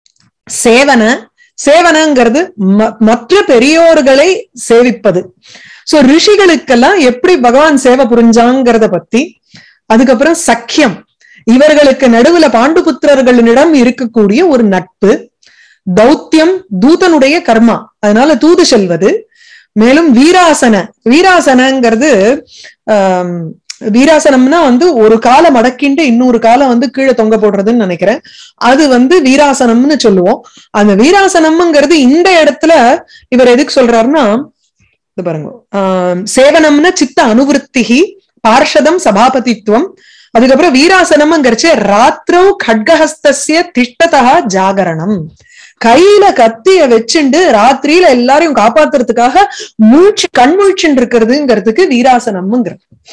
சேவன சேவனங்கிறது ம- மற்ற பெரியோர்களை சேவிப்பது சோ ரிஷிகளுக்கெல்லாம் எப்படி பகவான் சேவை புரிஞ்சாங்கிறத பத்தி அதுக்கப்புறம் சக்கியம் இவர்களுக்கு நடுவுல பாண்டுபுத்திரர்களிடம் இருக்கக்கூடிய ஒரு நட்பு தௌத்தியம் தூதனுடைய கர்மா அதனால தூது செல்வது மேலும் வீராசன வீராசனங்கிறது ஆம், வீராசனம்னா வந்து ஒரு காலை மடக்கிண்டு இன்னொரு காலை வந்து கீழே தொங்க போடுறதுன்னு நினைக்கிறேன் அது வந்து வீராசனம்னு சொல்லுவோம் அந்த வீராசனம்ங்கிறது இந்த இடத்துல இவர் எதுக்கு சொல்றாருன்னா இது பாருங்க ஆம், சேவனம்னா சித்த அனுவருத்திகி பார்ஷதம் சபாபதித்துவம் அதுக்கப்புறம் வீராசனம்ங்கிறச்சு ராத்திரோ கட்கஹஸ்தஸ்ய திஷ்டதா ஜாகரணம் கையில கத்திய வச்சுண்டு ராத்திரியில எல்லாரையும் காப்பாத்துறதுக்காக மூழ்ச்சி கண்முழிச்சுட்டு இருக்கிறதுங்கிறதுக்கு வீராசனம்ங்கிற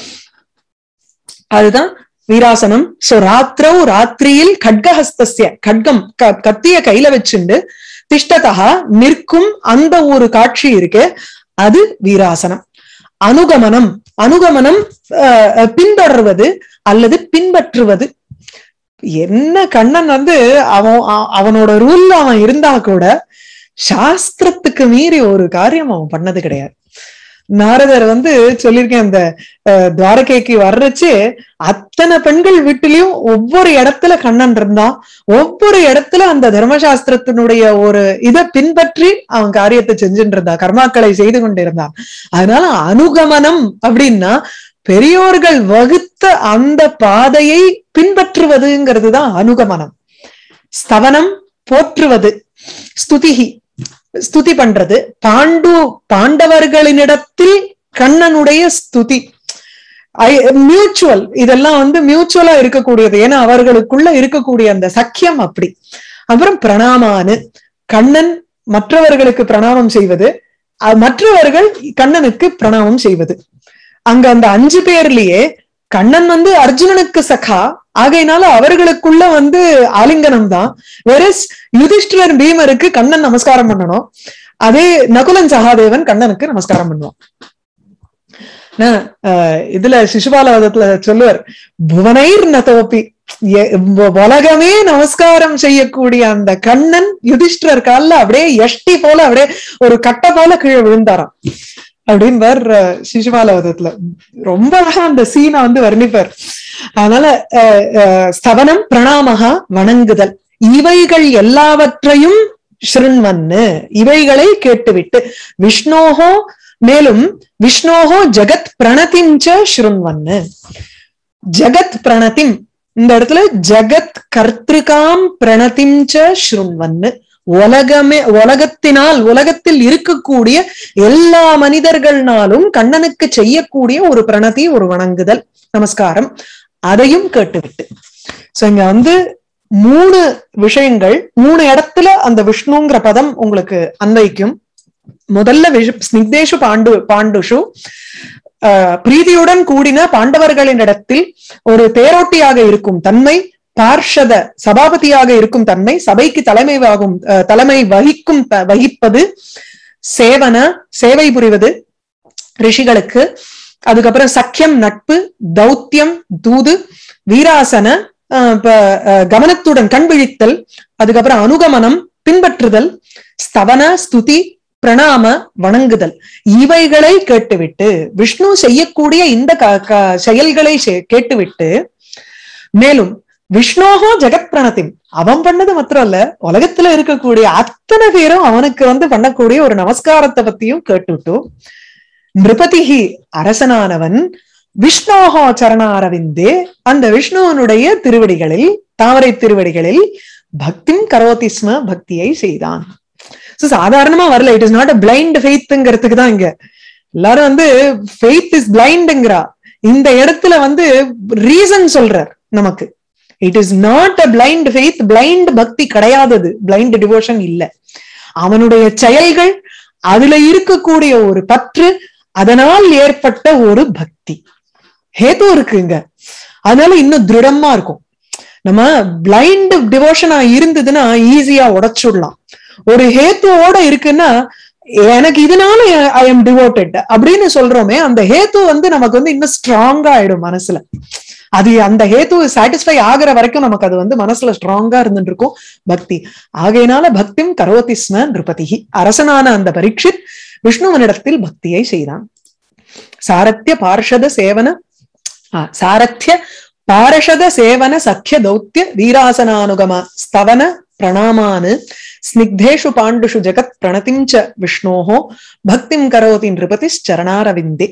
அதுதான் வீராசனம் சோ ராத்திரவு ராத்திரியில் கட்கஹஸ்தஸ்ய கட்கம் க- கத்திய கையில வச்சுண்டு திஷ்டதா நிற்கும் அந்த ஒரு காட்சி இருக்கு அது வீராசனம் அனுகமனம் அனுகமனம் அஹ், அஹ், பின்தொடர்வது அல்லது பின்பற்றுவது என்ன கண்ணன் வந்து அவன் அ- அவனோட ரூல்ல அவன் இருந்தா கூட சாஸ்திரத்துக்கு மீறி ஒரு காரியம் அவன் பண்ணது கிடையாது நாரதர் வந்து சொல்லியிருக்கேன் அந்த அஹ், துவாரகைக்கு வர்றச்சு அத்தனை பெண்கள் வீட்டிலையும் ஒவ்வொரு இடத்துல கண்ணன் இருந்தான் ஒவ்வொரு இடத்துல அந்த தர்மசாஸ்திரத்தினுடைய ஒரு இதை பின்பற்றி அவன் காரியத்தை செஞ்சுட்டு இருந்தான் கர்மாக்களை செய்து கொண்டிருந்தான் அதனால அனுகமனம் அப்படின்னா பெரியோர்கள் வகுத்த அந்த பாதையை பின்பற்றுவதுங்கிறது தான் அனுகமனம் ஸ்தவனம் போற்றுவது ஸ்துதிகி ஸ்துதி பண்றது பாண்டு பாண்டவர்களினிடத்தில் கண்ணனுடைய ஸ்துதி மியூச்சுவல் இதெல்லாம் வந்து மியூச்சுவலா இருக்கக்கூடியது ஏன்னா அவர்களுக்குள்ள இருக்கக்கூடிய அந்த சக்கியம் அப்படி அப்புறம் பிரணாமானு கண்ணன் மற்றவர்களுக்கு பிரணாமம் செய்வது அஹ் மற்றவர்கள் கண்ணனுக்கு பிரணாமம் செய்வது அங்க அந்த அஞ்சு பேர்லயே கண்ணன் வந்து அர்ஜுனனுக்கு சகா ஆகையினால அவர்களுக்குள்ள வந்து ஆலிங்கனம் தான் வெரஸ் யுதிஷ்டிரர் பீமருக்கு கண்ணன் நமஸ்காரம் பண்ணணும் அதே நகுலன் சகாதேவன் கண்ணனுக்கு நமஸ்காரம் பண்ணுவான் நான், அஹ், இதுல சிசுபாலவதத்துல சொல்லுவார் புவனைர் நதோப்பி எ- உ- உலகமே நமஸ்காரம் செய்யக்கூடிய அந்த கண்ணன் யுதிஷ்டிரர் கால்ல அப்படியே எஷ்டி போல அப்படியே ஒரு கட்டை போல கீழே விழுந்தாராம் அப்படின்பார் அஹ், சிசுபாலவதத்துல ரொம்ப அழகா அந்த சீனை வந்து வர்ணிப்பார் அதனால அஹ், அஹ், ஸ்தவனம் பிரணாமகா வணங்குதல் இவைகள் எல்லாவற்றையும் ஸ்ருண்வன்னு இவைகளை கேட்டுவிட்டு விஷ்ணோகோ மேலும் விஷ்ணோகோ ஜெகத் பிரணதிம் ச ஸ்ருண்வன்னு ஜெகத் பிரணதிம் இந்த இடத்துல ஜெகத் கர்த்திருகாம் பிரணதிம் ச ஸ்ருண்வன்னு உலகமே உலகத்தினால் உலகத்தில் இருக்கக்கூடிய எல்லா மனிதர்கள்னாலும் கண்ணனுக்கு செய்யக்கூடிய ஒரு பிரணதி ஒரு வணங்குதல் நமஸ்காரம் அதையும் கேட்டுவிட்டு சோ இங்க வந்து மூணு விஷயங்கள் மூணு இடத்துல அந்த விஷ்ணுங்கிற பதம் உங்களுக்கு அன்வைக்கும் முதல்ல விஷ- ஸ்னிக்தேஷு பாண்டு பாண்டுஷு ஆஹ், பிரீதியுடன் கூடின பாண்டவர்களின் இடத்தில் ஒரு தேரோட்டியாக இருக்கும் தன்மை பார்ஷத சபாபதியாக இருக்கும் தன்மை சபைக்கு தலைமையாகும் ஆஹ், தலைமை வகிக்கும் த- வகிப்பது சேவன சேவை புரிவது ரிஷிகளுக்கு அதுக்கப்புறம் சக்கியம் நட்பு தௌத்தியம் தூது வீராசன ஆஹ், இப்ப, ஆஹ், கவனத்துடன் கண் விழித்தல் அதுக்கப்புறம் அனுகமனம் பின்பற்றுதல் ஸ்தவன ஸ்துதி பிரணாம வணங்குதல் இவைகளை கேட்டுவிட்டு விஷ்ணு செய்யக்கூடிய இந்த க- க- செயல்களை செ- கேட்டுவிட்டு மேலும் விஷ்ணோகோ ஜெகத் பிரணத்தின் அவன் பண்ணது மாத்திரம் இல்ல உலகத்துல இருக்கக்கூடிய அத்தனை பேரும் அவனுக்கு வந்து பண்ணக்கூடிய ஒரு நமஸ்காரத்தை பத்தியும் கேட்டுவிட்டு நிருபதிகி அரசனானவன் விஷ்ணோகோ சரணாரவிந்தே அந்த விஷ்ணுவனுடைய திருவடிகளில் தாமரை திருவடிகளில் பக்திம் கரோதி ஸ்ம பக்தியை செய்தான் So, சாதாரணமா வரல it is not a blind ஃபெய்த்ங்கிறதுக்கு தான் இங்க எல்லாரும் வந்து ஃபெய்த் இஸ் பிளைண்டுங்கிறா இந்த இடத்துல வந்து ரீசன் சொல்றார் நமக்கு it is not a blind faith blind பக்தி கிடையாதது பிளைண்ட் டிவோஷன் இல்ல அவனுடைய செயல்கள் அதுல இருக்கக்கூடிய ஒரு பற்று அதனால் ஏற்பட்ட ஒரு பக்தி ஹேது இருக்குங்க அதனால இன்னும் திருடமா இருக்கும் நம்ம பிளைண்ட் டிவோஷனா இருந்ததுன்னா ஈஸியா உடைச்சுடலாம் ஒரு ஹேத்துவோட இருக்குன்னா எனக்கு இதனால ஐ எம் டிவோட்டட் அப்படின்னு சொல்றோமே அந்த ஹேத்து வந்து நமக்கு வந்து இன்னும் ஸ்ட்ராங்கா ஆயிடும் மனசுல அது அந்த ஹேத்து சாட்டிஸ்ஃபை ஆகுற வரைக்கும் நமக்கு அது வந்து மனசுல ஸ்ட்ராங்கா இருந்துட்டு இருக்கும் பக்தி ஆகையினால பக்திம் கரோதி ஸ்ம நிருபதிகி அரசனான அந்த பரீட்சித் விஷ்ணுவனிடத்தில் பக்தியை செய்தான் சாரத்திய பார்ஷத சேவன ஆ, சாரத்திய பாரஷத சேவன சக்கிய தௌத்திய வீராசனானுகம ஸ்தவன பிரணாமான் ஸ்னிக்தேஷு பாண்டுஷு ஜெகத் பிரணதிம் ச விஷ்ணோः பக்திம் கரோதி நிருபதிச்சரணாரவிந்தே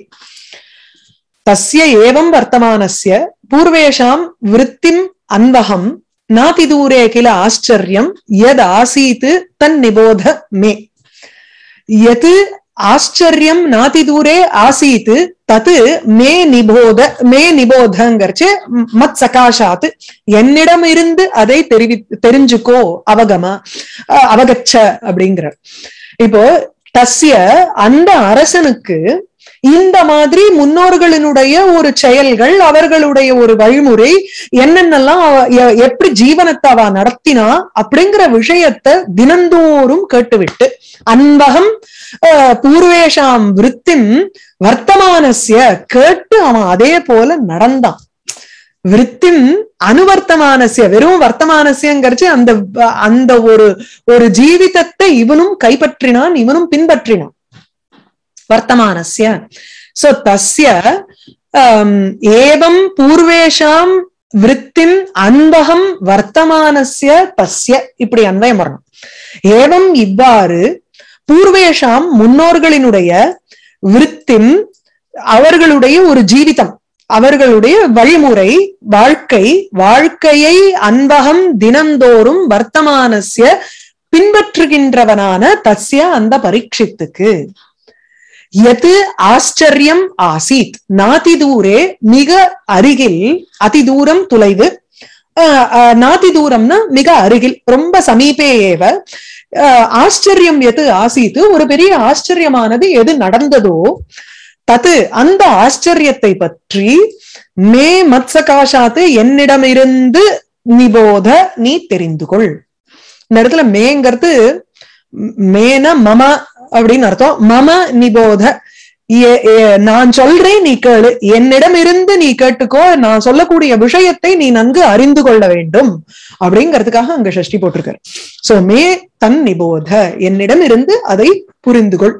தஸ்ய ஏவம் வர்த்தமானஸ்ய பூர்வேஷாம் விருத்திம் அன்பகம் நாதி தூரே கில ஆச்சரியம் யத் ஆசீத் தன் நிபோத மே எது ஆச்சரியம் நாதி தூரே ஆசீத் தது மே நிபோத மே நிபோதங்கிறச்சு மத் சகாஷாத் என்னிடம் இருந்து அதை தெரிவி தெரிஞ்சுக்கோ அவகமா அஹ், அவகச்ச அப்படிங்கிற இப்போ தஸ்ய அந்த அரசனுக்கு இந்த மாதிரி முன்னோர்களினுடைய ஒரு செயல்கள் அவர்களுடைய ஒரு வழிமுறை என்னென்னலாம் அவ- எ- எப்படி ஜீவனத்தை அவ நடத்தினா அப்படிங்கிற விஷயத்த தினந்தோறும் கேட்டுவிட்டு அன்பகம் அஹ், பூர்வேஷாம் விருத்திம் வர்த்தமானசிய கேட்டு அவன் அதே போல நடந்தான் விருத்திம் அனுவர்த்தமானசிய வெறும் வர்த்தமானசியங்கிறச்சு அந்த அந்த ஒரு ஒரு ஜீவிதத்தை இவனும் கைப்பற்றினான் இவனும் பின்பற்றினான் வர்த்தமானஸ்ய சோ தஸ்ய ஆம், ஏவம் பூர்வேஷாம் விருத்திம் அன்பகம் வர்த்தமானஸ்ய தஸ்ய இப்படி அன்வயம் வரணும் ஏவம் இவ்வாறு பூர்வேஷாம் முன்னோர்களினுடைய விருத்திம் அவர்களுடைய ஒரு ஜீவிதம் அவர்களுடைய வழிமுறை வாழ்க்கை வாழ்க்கையை அன்பகம் தினந்தோறும் வர்த்தமானஸ்ய பின்பற்றுகின்றவனான தஸ்ய அந்த பரீட்சித்துக்கு எது ஆச்சரியம் ஆசீத் நாதி தூரே மிக அருகில் அதி தூரம் தொலைவு அஹ், அஹ், நாதி தூரம்னா மிக அருகில் ரொம்ப சமீபே ஏவ அஹ், ஆச்சரியம் எது ஆசீத்து ஒரு பெரிய ஆச்சரியமானது எது நடந்ததோ தது அந்த ஆச்சரியத்தை பற்றி மே மத்சகாஷாத்து என்னிடமிருந்து நிபோத நீ தெரிந்து கொள் இந்த இடத்துல மேங்கிறது ம், மேன மம அப்படின்னு அர்த்தம் மம நிபோத ஏ- ஏ- நான் சொல்றேன் நீ கேளு என்னிடம் இருந்து நீ கேட்டுக்கோ நான் சொல்லக்கூடிய விஷயத்தை நீ நன்கு அறிந்து கொள்ள வேண்டும் அப்படிங்கிறதுக்காக அங்க ஷஷ்டி போட்டிருக்காரு சோ மே தன் நிபோத என்னிடம் இருந்து அதை புரிந்து கொள்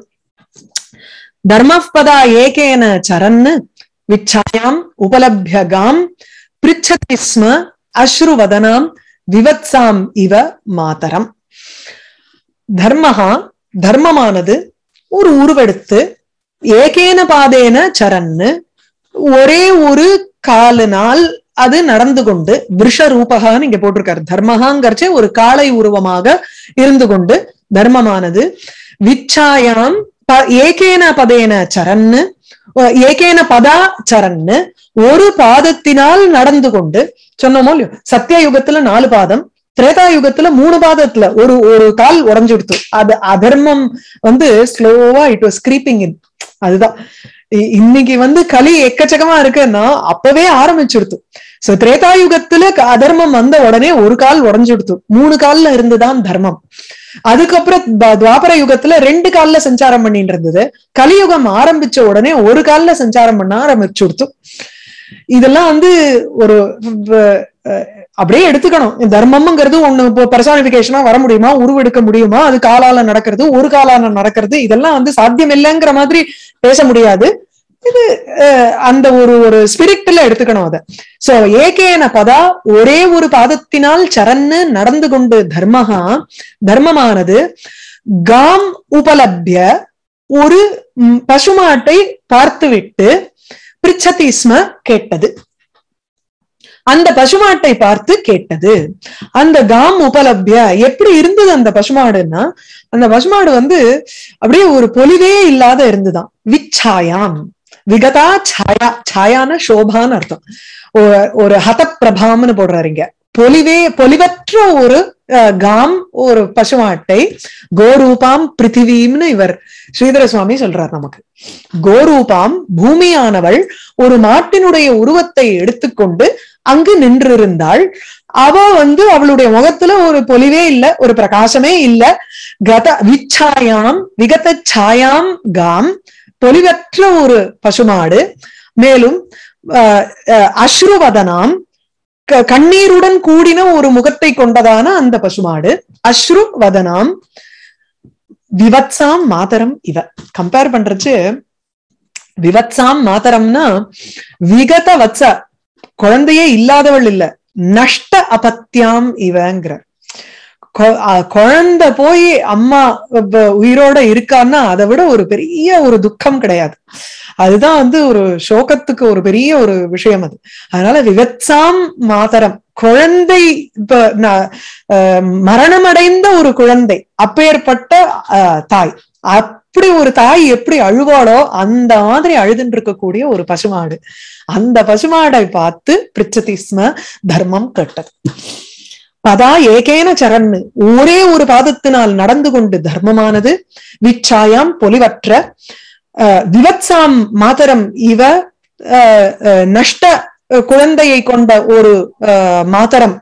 தர்மபதா ஏகேன சரன் விச்சாயாம் உபலபியகாம் பிரிச்சதி ஸ்ம அஸ்ருவதனாம் விவத்சாம் இவ மாதரம் தர்மஹா தர்மமானது ஒரு உருவெடுத்து ஏகேன பாதேன சரன்னு ஒரே ஒரு காலினால் அது நடந்து கொண்டு விஷ ரூபகான்னு இங்க போட்டிருக்காரு தர்மஹாங்கிறச்சே ஒரு காளை உருவமாக இருந்து கொண்டு தர்மமானது விச்சாயாம் ப- ஏகேன பதேன சரன்னு அஹ் ஏகேன பதா சரன்னு ஒரு பாதத்தினால் நடந்து கொண்டு சொன்னோமோ இல்லையோ சத்திய யுகத்துல நாலு பாதம் திரேதா யுகத்துல மூணு பாதத்துல ஒரு ஒரு கால் உறைஞ்சுடுத்து அது அதர்மம் வந்து ஸ்லோவா இட் வாஸ் கிரீப்பிங் இன் அதுதான் இ- இன்னைக்கு வந்து களி எக்கச்சக்கமா இருக்குன்னா அப்பவே ஆரம்பிச்சுடுத்து சோ திரேதா யுகத்துல க- அதர்மம் வந்த உடனே ஒரு கால் உடைஞ்சுடுத்து மூணு கால்ல இருந்துதான் தர்மம் அதுக்கப்புறம் த- துவாபர யுகத்துல ரெண்டு கால்ல சஞ்சாரம் பண்ணிட்டு இருந்தது கலியுகம் ஆரம்பிச்ச உடனே ஒரு கால்ல சஞ்சாரம் பண்ண ஆரம்பிச்சுடுத்து இதெல்லாம் வந்து ஒரு வ- அஹ் அப்படியே எடுத்துக்கணும் தர்மம்ங்கிறது ஒண்ணு இப்போ பர்சானிபிகேஷனா வர முடியுமா உருவெடுக்க முடியுமா அது காலால நடக்கிறது ஒரு காலால நடக்கிறது இதெல்லாம் வந்து சாத்தியம் இல்லைங்கிற மாதிரி பேச முடியாது இது அஹ், அந்த ஒரு ஒரு ஸ்பிரிட்ல எடுத்துக்கணும் அத சோ ஏகேன பதா ஒரே ஒரு பாதத்தினால் சரன்னு நடந்து கொண்டு தர்மஹா தர்மமானது காம் உபலப்ய ஒரு ம், பசுமாட்டை பார்த்துவிட்டு பிரிச்சதி ஸ்ம கேட்டது அந்த பசுமாட்டை பார்த்து கேட்டது அந்த காம் உபலப்ய எப்படி இருந்தது அந்த பசுமாடுன்னா அந்த பசுமாடு வந்து அப்படியே ஒரு பொலிவே இல்லாத இருந்துதான் விச்சாயாம் விகதா சாயா சாயான சோபான்னு அர்த்தம் ஒ- ஒரு ஹதப்பிரபாம்னு போடுறாரு இங்க பொலிவே பொலிவற்ற ஒரு அஹ், காம் ஒரு பசுமாட்டை கோரூபாம் பிருத்திவீம்னு இவர் ஸ்ரீதர சுவாமி சொல்றார் நமக்கு கோரூபாம் பூமியானவள் ஒரு மாட்டினுடைய உருவத்தை எடுத்துக்கொண்டு அங்கு நின்றிருந்தாள் அவ வந்து அவளுடைய முகத்துல ஒரு பொலிவே இல்ல ஒரு பிரகாசமே இல்ல கத விச்சாயாம் விகத சாயாம் காம் பொலிவற்ற ஒரு பசுமாடு மேலும் அஹ், அஹ், அஸ்ருவதனாம் க- கண்ணீருடன் கூடின ஒரு முகத்தை கொண்டதான அந்த பசுமாடு அஸ்ரு வதனாம் விவத்சாம் மாதரம் இவ கம்பேர் பண்றச்சு விவத்சாம் மாதரம்னா விகத வத்ச குழந்தையே இல்லாதவள் இல்ல நஷ்ட அபத்தியாம் இவங்கிற கொ- அ- குழந்தை போய் அம்மா வ- உயிரோட இருக்கான்னா அதை விட ஒரு பெரிய ஒரு துக்கம் கிடையாது அதுதான் வந்து ஒரு சோகத்துக்கு ஒரு பெரிய ஒரு விஷயம் அது அதனால விவத்சாம் மாதரம் குழந்தை இப்ப ந- அஹ் மரணமடைந்த ஒரு குழந்தை அப்பேற்பட்ட அஹ், தாய் அப்படி ஒரு தாய் எப்படி அழுவாளோ அந்த மாதிரி அழுதுன்னு இருக்கக்கூடிய ஒரு பசுமாடு அந்த பசுமாடை பார்த்து பிரிச்சதி ஸ்ம தர்மம் கெட்டது பதா ஏகேன சரண்ணு ஒரே ஒரு பாதத்தினால் நடந்து கொண்டு தர்மமானது விச்சாயாம் பொலிவற்ற அஹ், விவத்சாம் மாதரம் இவ அஹ், அஹ், நஷ்ட அஹ், குழந்தையை கொண்ட ஒரு அஹ், மாதரம்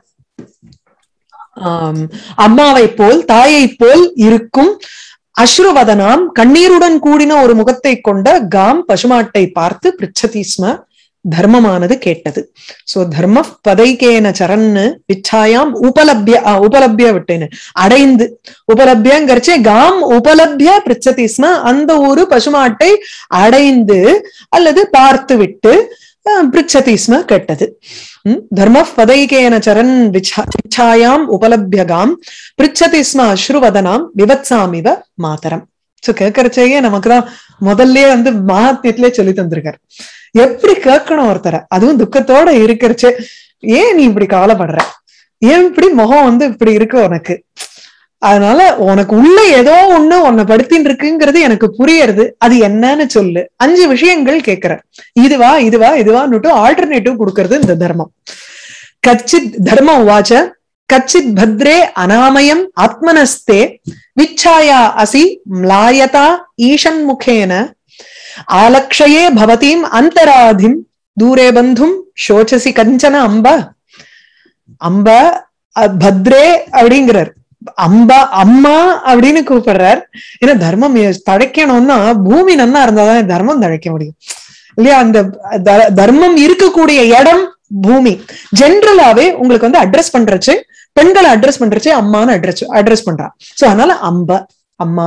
ஆம், அம்மாவை போல் தாயை போல் இருக்கும் அஸ்ருவதனாம் கண்ணீருடன் கூடின ஒரு முகத்தை கொண்ட காம் பசுமாட்டை பார்த்து பிரிச்சதி ஸ்ம தர்மமானது கேட்டது சோ தர்ம பதைக்கேன சரன்னு விச்சாயாம் உபலப்ய ஆ, உபலப்ய விட்டேன்னு அடைந்து உபலப்யங்கிறச்சே காம் உபலப்ய பிரிச்சதி ஸ்ம அந்த ஒரு பசுமாட்டை அடைந்து அல்லது பார்த்து விட்டு அஹ், பிரிச்சதி ஸ்ம கேட்டது தர்ம பதைகேன சரண் விச்சா- விச்சாயாம் உபலபியகாம் பிரிச்சதி ஸ்ம அஸ்ருவதனாம் விவத்சாமிவ மாதரம் சோ கேட்கறச்சேயே நமக்குதான் முதல்லயே வந்து மகாத்மியத்திலே சொல்லி தந்திருக்காரு எப்படி கேட்கணும் ஒருத்தரை அதுவும் துக்கத்தோட இருக்கிறச்சே ஏன் நீ இப்படி கவலைப்படுற ஏன் இப்படி முகம் வந்து இப்படி இருக்கு உனக்கு அதனால உனக்கு உள்ள ஏதோ ஒண்ணு உன்னை படுத்தின்னு இருக்குங்கிறது எனக்கு புரியறது அது என்னன்னு சொல்லு அஞ்சு விஷயங்கள் கேட்கிற இதுவா இதுவா இதுவான்னுட்டு ஆல்டர்னேட்டிவ் கொடுக்கறது இந்த தர்மம் கச்சித் தர்மம் வாச்ச கச்சித் பத்ரே அனாமயம் ஆத்மனஸ்தே விச்சாயா அசி ம்லாயதா ஈஷன் முகேன ஆலக்ஷயே பவதீம் அந்தராதிம் தூரே பந்தும் சோச்சசி கஞ்சன அம்ப அம்ப அஹ், பத்ரே அப்படிங்கிறார் அம்பா அம்மா அப்படின்னு கூப்பிடுறார் ஏன்னா தர்மம் எ- தழைக்கணும்னா பூமி நன்னா இருந்தாதான் தர்மம் தழைக்க முடியும் இல்லையா அந்த த- தர்மம் இருக்கக்கூடிய இடம் பூமி ஜென்ரலாவே உங்களுக்கு வந்து அட்ரஸ் பண்றச்சு பெண்களை அட்ரஸ் பண்றச்சு அம்மான்னு அட்ரஸ் அட்ரஸ் பண்றா சோ அதனால அம்ப அம்மா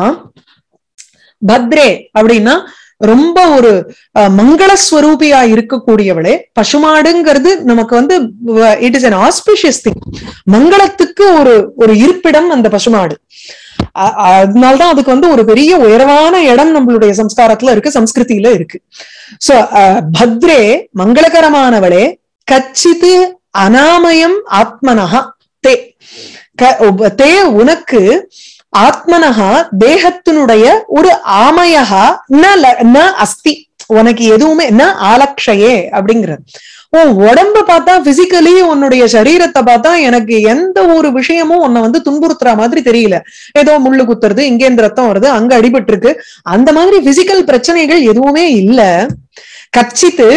பத்ரே அப்படின்னா ரொம்ப ஒரு அஹ், மங்களஸ்வரூபியா இருக்கக்கூடியவளே பசுமாடுங்கிறது நமக்கு வந்து it is an auspicious thing மங்களத்துக்கு ஒரு ஒரு இருப்பிடம் அந்த பசுமாடு அ- அதனால்தான் அதுக்கு வந்து ஒரு பெரிய உயர்வான இடம் நம்மளுடைய சம்ஸ்காரத்துல இருக்கு சம்ஸ்கிருதியில இருக்கு சோ பத்ரே மங்களகரமானவளே கச்சித்து அனாமயம் ஆத்மனஹா தே க- உப- தே உனக்கு ஆத்மனஹா தேகத்தினுடைய ஒரு ஆமயஹா ந ல- ந அஸ்தி உனக்கு எதுவுமே ந ஆலக்ஷயே அப்படிங்கிறது உன் உடம்ப பார்த்தா பிசிக்கலி உன்னுடைய சரீரத்தை பார்த்தா எனக்கு எந்த ஒரு விஷயமும் உன்னை வந்து துன்புறுத்துற மாதிரி தெரியல ஏதோ முள்ளு குத்துறது இங்கேருந்து ரத்தம் வருது அங்க அடிபட்டு இருக்கு அந்த மாதிரி பிசிக்கல் பிரச்சனைகள் எதுவுமே இல்ல கச்சித்து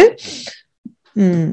உம்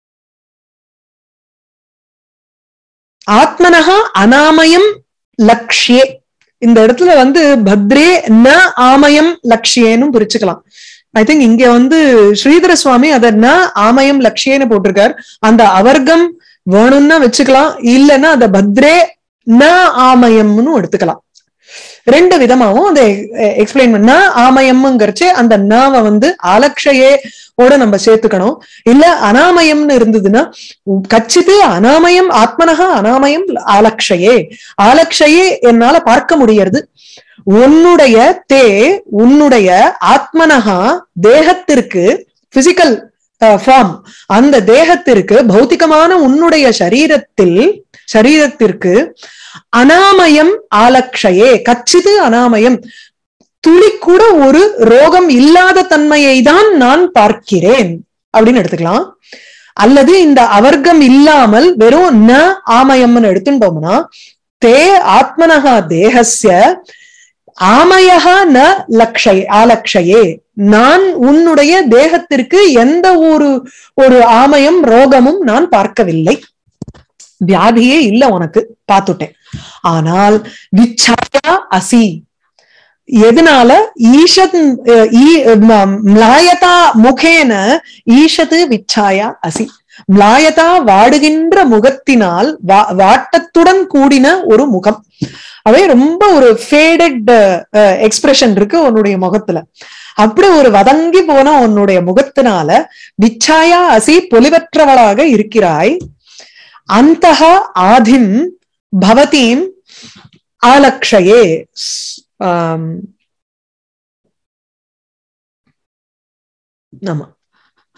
ஆத்மனஹா அனாமயம் லக்ஷ்யே இந்த இடத்துல வந்து பத்ரே ந ஆமயம் லக்ஷ்யேன்னு பிரிச்சுக்கலாம் ஐ திங்க் இங்க வந்து ஸ்ரீதர சுவாமி அத ந ஆமயம் லக்ஷ்யேன்னு போட்டிருக்கார் அந்த அவர்க்கம் வேணும்னா வச்சுக்கலாம் இல்லைன்னா அத பத்ரே ந ஆமயம்னு எடுத்துக்கலாம் ரெண்டு விதமாவும் அதை எக்ஸ்பிளைன் பண்ண ஆமயம்ங்கிறச்சு அந்த நாவை வந்து ஆலக்ஷயே ஓட நம்ம சேர்த்துக்கணும் இல்ல அனாமயம்னு இருந்ததுன்னா கச்சித்து அனாமயம் ஆத்மனகா அனாமயம் ஆலக்ஷயே ஆலக்ஷயே என்னால பார்க்க முடியறது உன்னுடைய தே உன்னுடைய ஆத்மனகா தேகத்திற்கு பிசிக்கல் ஃபார்ம் அந்த தேகத்திற்கு பௌத்திகமான உன்னுடைய சரீரத்தில் சரீரத்திற்கு அனாமயம் ஆலக்ஷயே கச்சிது அனாமயம் துளி கூட ஒரு ரோகம் இல்லாத தன்மையை தான் நான் பார்க்கிறேன் அப்படின்னு எடுத்துக்கலாம் அல்லது இந்த அவர்க்கம் இல்லாமல் வெறும் ந ஆமயம்னு எடுத்துட்டோம்னா தே ஆத்மனகா தேகஸ்ய ஆமயகா ந லக்ஷய ஆலக்ஷயே நான் உன்னுடைய தேகத்திற்கு எந்த ஒரு ஒரு ஆமயம் ரோகமும் நான் பார்க்கவில்லை வியாதியே இல்ல உனக்கு பார்த்துட்டேன் ஆனால் விச்சாயா அசி எதனால ஈஷத் மிளாயதா முகேன ஈஷத்து விச்சாயா அசி மிளாயதா வாடுகின்ற முகத்தினால் வாட்டத்துடன் கூடின ஒரு முகம் அவே ரொம்ப ஒரு ஃபேடட் எக்ஸ்பிரஷன் இருக்கு உன்னுடைய முகத்துல அப்படி ஒரு வதங்கி போன உன்னுடைய முகத்தினால விச்சாயா அசி பொலிவற்றவளாக இருக்கிறாய் அந்த ஆதிம் பவதீம் ஆலக்ஷயே ஆமா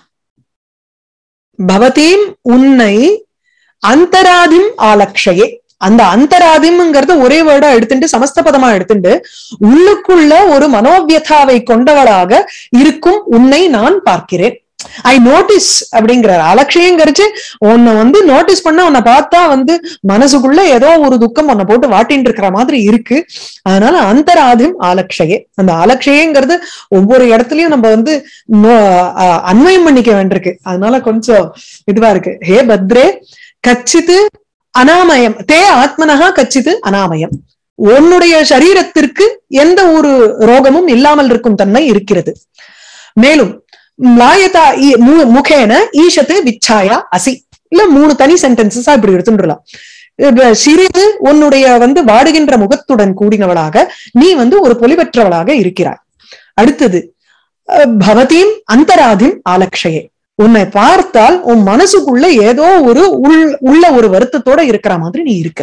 பவதீம் உன்னை அந்தராதிம் ஆலக்ஷயே அந்த அந்தராதிம்ங்கிறது ஒரே வேர்டா எடுத்துட்டு சமஸ்த பதமா எடுத்துட்டு உள்ளுக்குள்ள ஒரு மனோவியதாவை கொண்டவளாக இருக்கும் உன்னை நான் பார்க்கிறேன் ஐ நோட்டீஸ் அப்படிங்கிறார் அலட்சியங்கிறச்சு உன்னை வந்து நோட்டீஸ் பண்ண உன்னை பார்த்தா வந்து மனசுக்குள்ள ஏதோ ஒரு துக்கம் உன்னை போட்டு வாட்டின்னு இருக்கிற மாதிரி இருக்கு அதனால அந்தராதிம் ஆலக்ஷயே அந்த ஆலக்ஷயங்கிறது ஒவ்வொரு இடத்துலயும் நம்ம வந்து நோ- அஹ் அன்வயம் பண்ணிக்க வேண்டியிருக்கு அதனால கொஞ்சம் இதுவா இருக்கு ஹே பத்ரே கச்சித்து அனாமயம் தே ஆத்மனஹா கச்சித்து அனாமயம் உன்னுடைய சரீரத்திற்கு எந்த ஒரு ரோகமும் இல்லாமல் இருக்கும் தன்மை இருக்கிறது மேலும் லாயதா ஈ- மு- முகேன ஈஷத்து விச்சாயா அசி இல்ல மூணு தனி சென்டென்சஸா இப்படி எடுத்துடலாம் இப்ப சிறிது உன்னுடைய வந்து வாடுகின்ற முகத்துடன் கூடினவளாக நீ வந்து ஒரு பொலிவற்றவளாக இருக்கிறாய் அடுத்தது அஹ், பவதீம் அந்தராதிம் ஆலக்ஷயே உன்னை பார்த்தால் உன் மனசுக்குள்ள ஏதோ ஒரு உள் உள்ள ஒரு வருத்தத்தோட இருக்கிற மாதிரி நீ இருக்க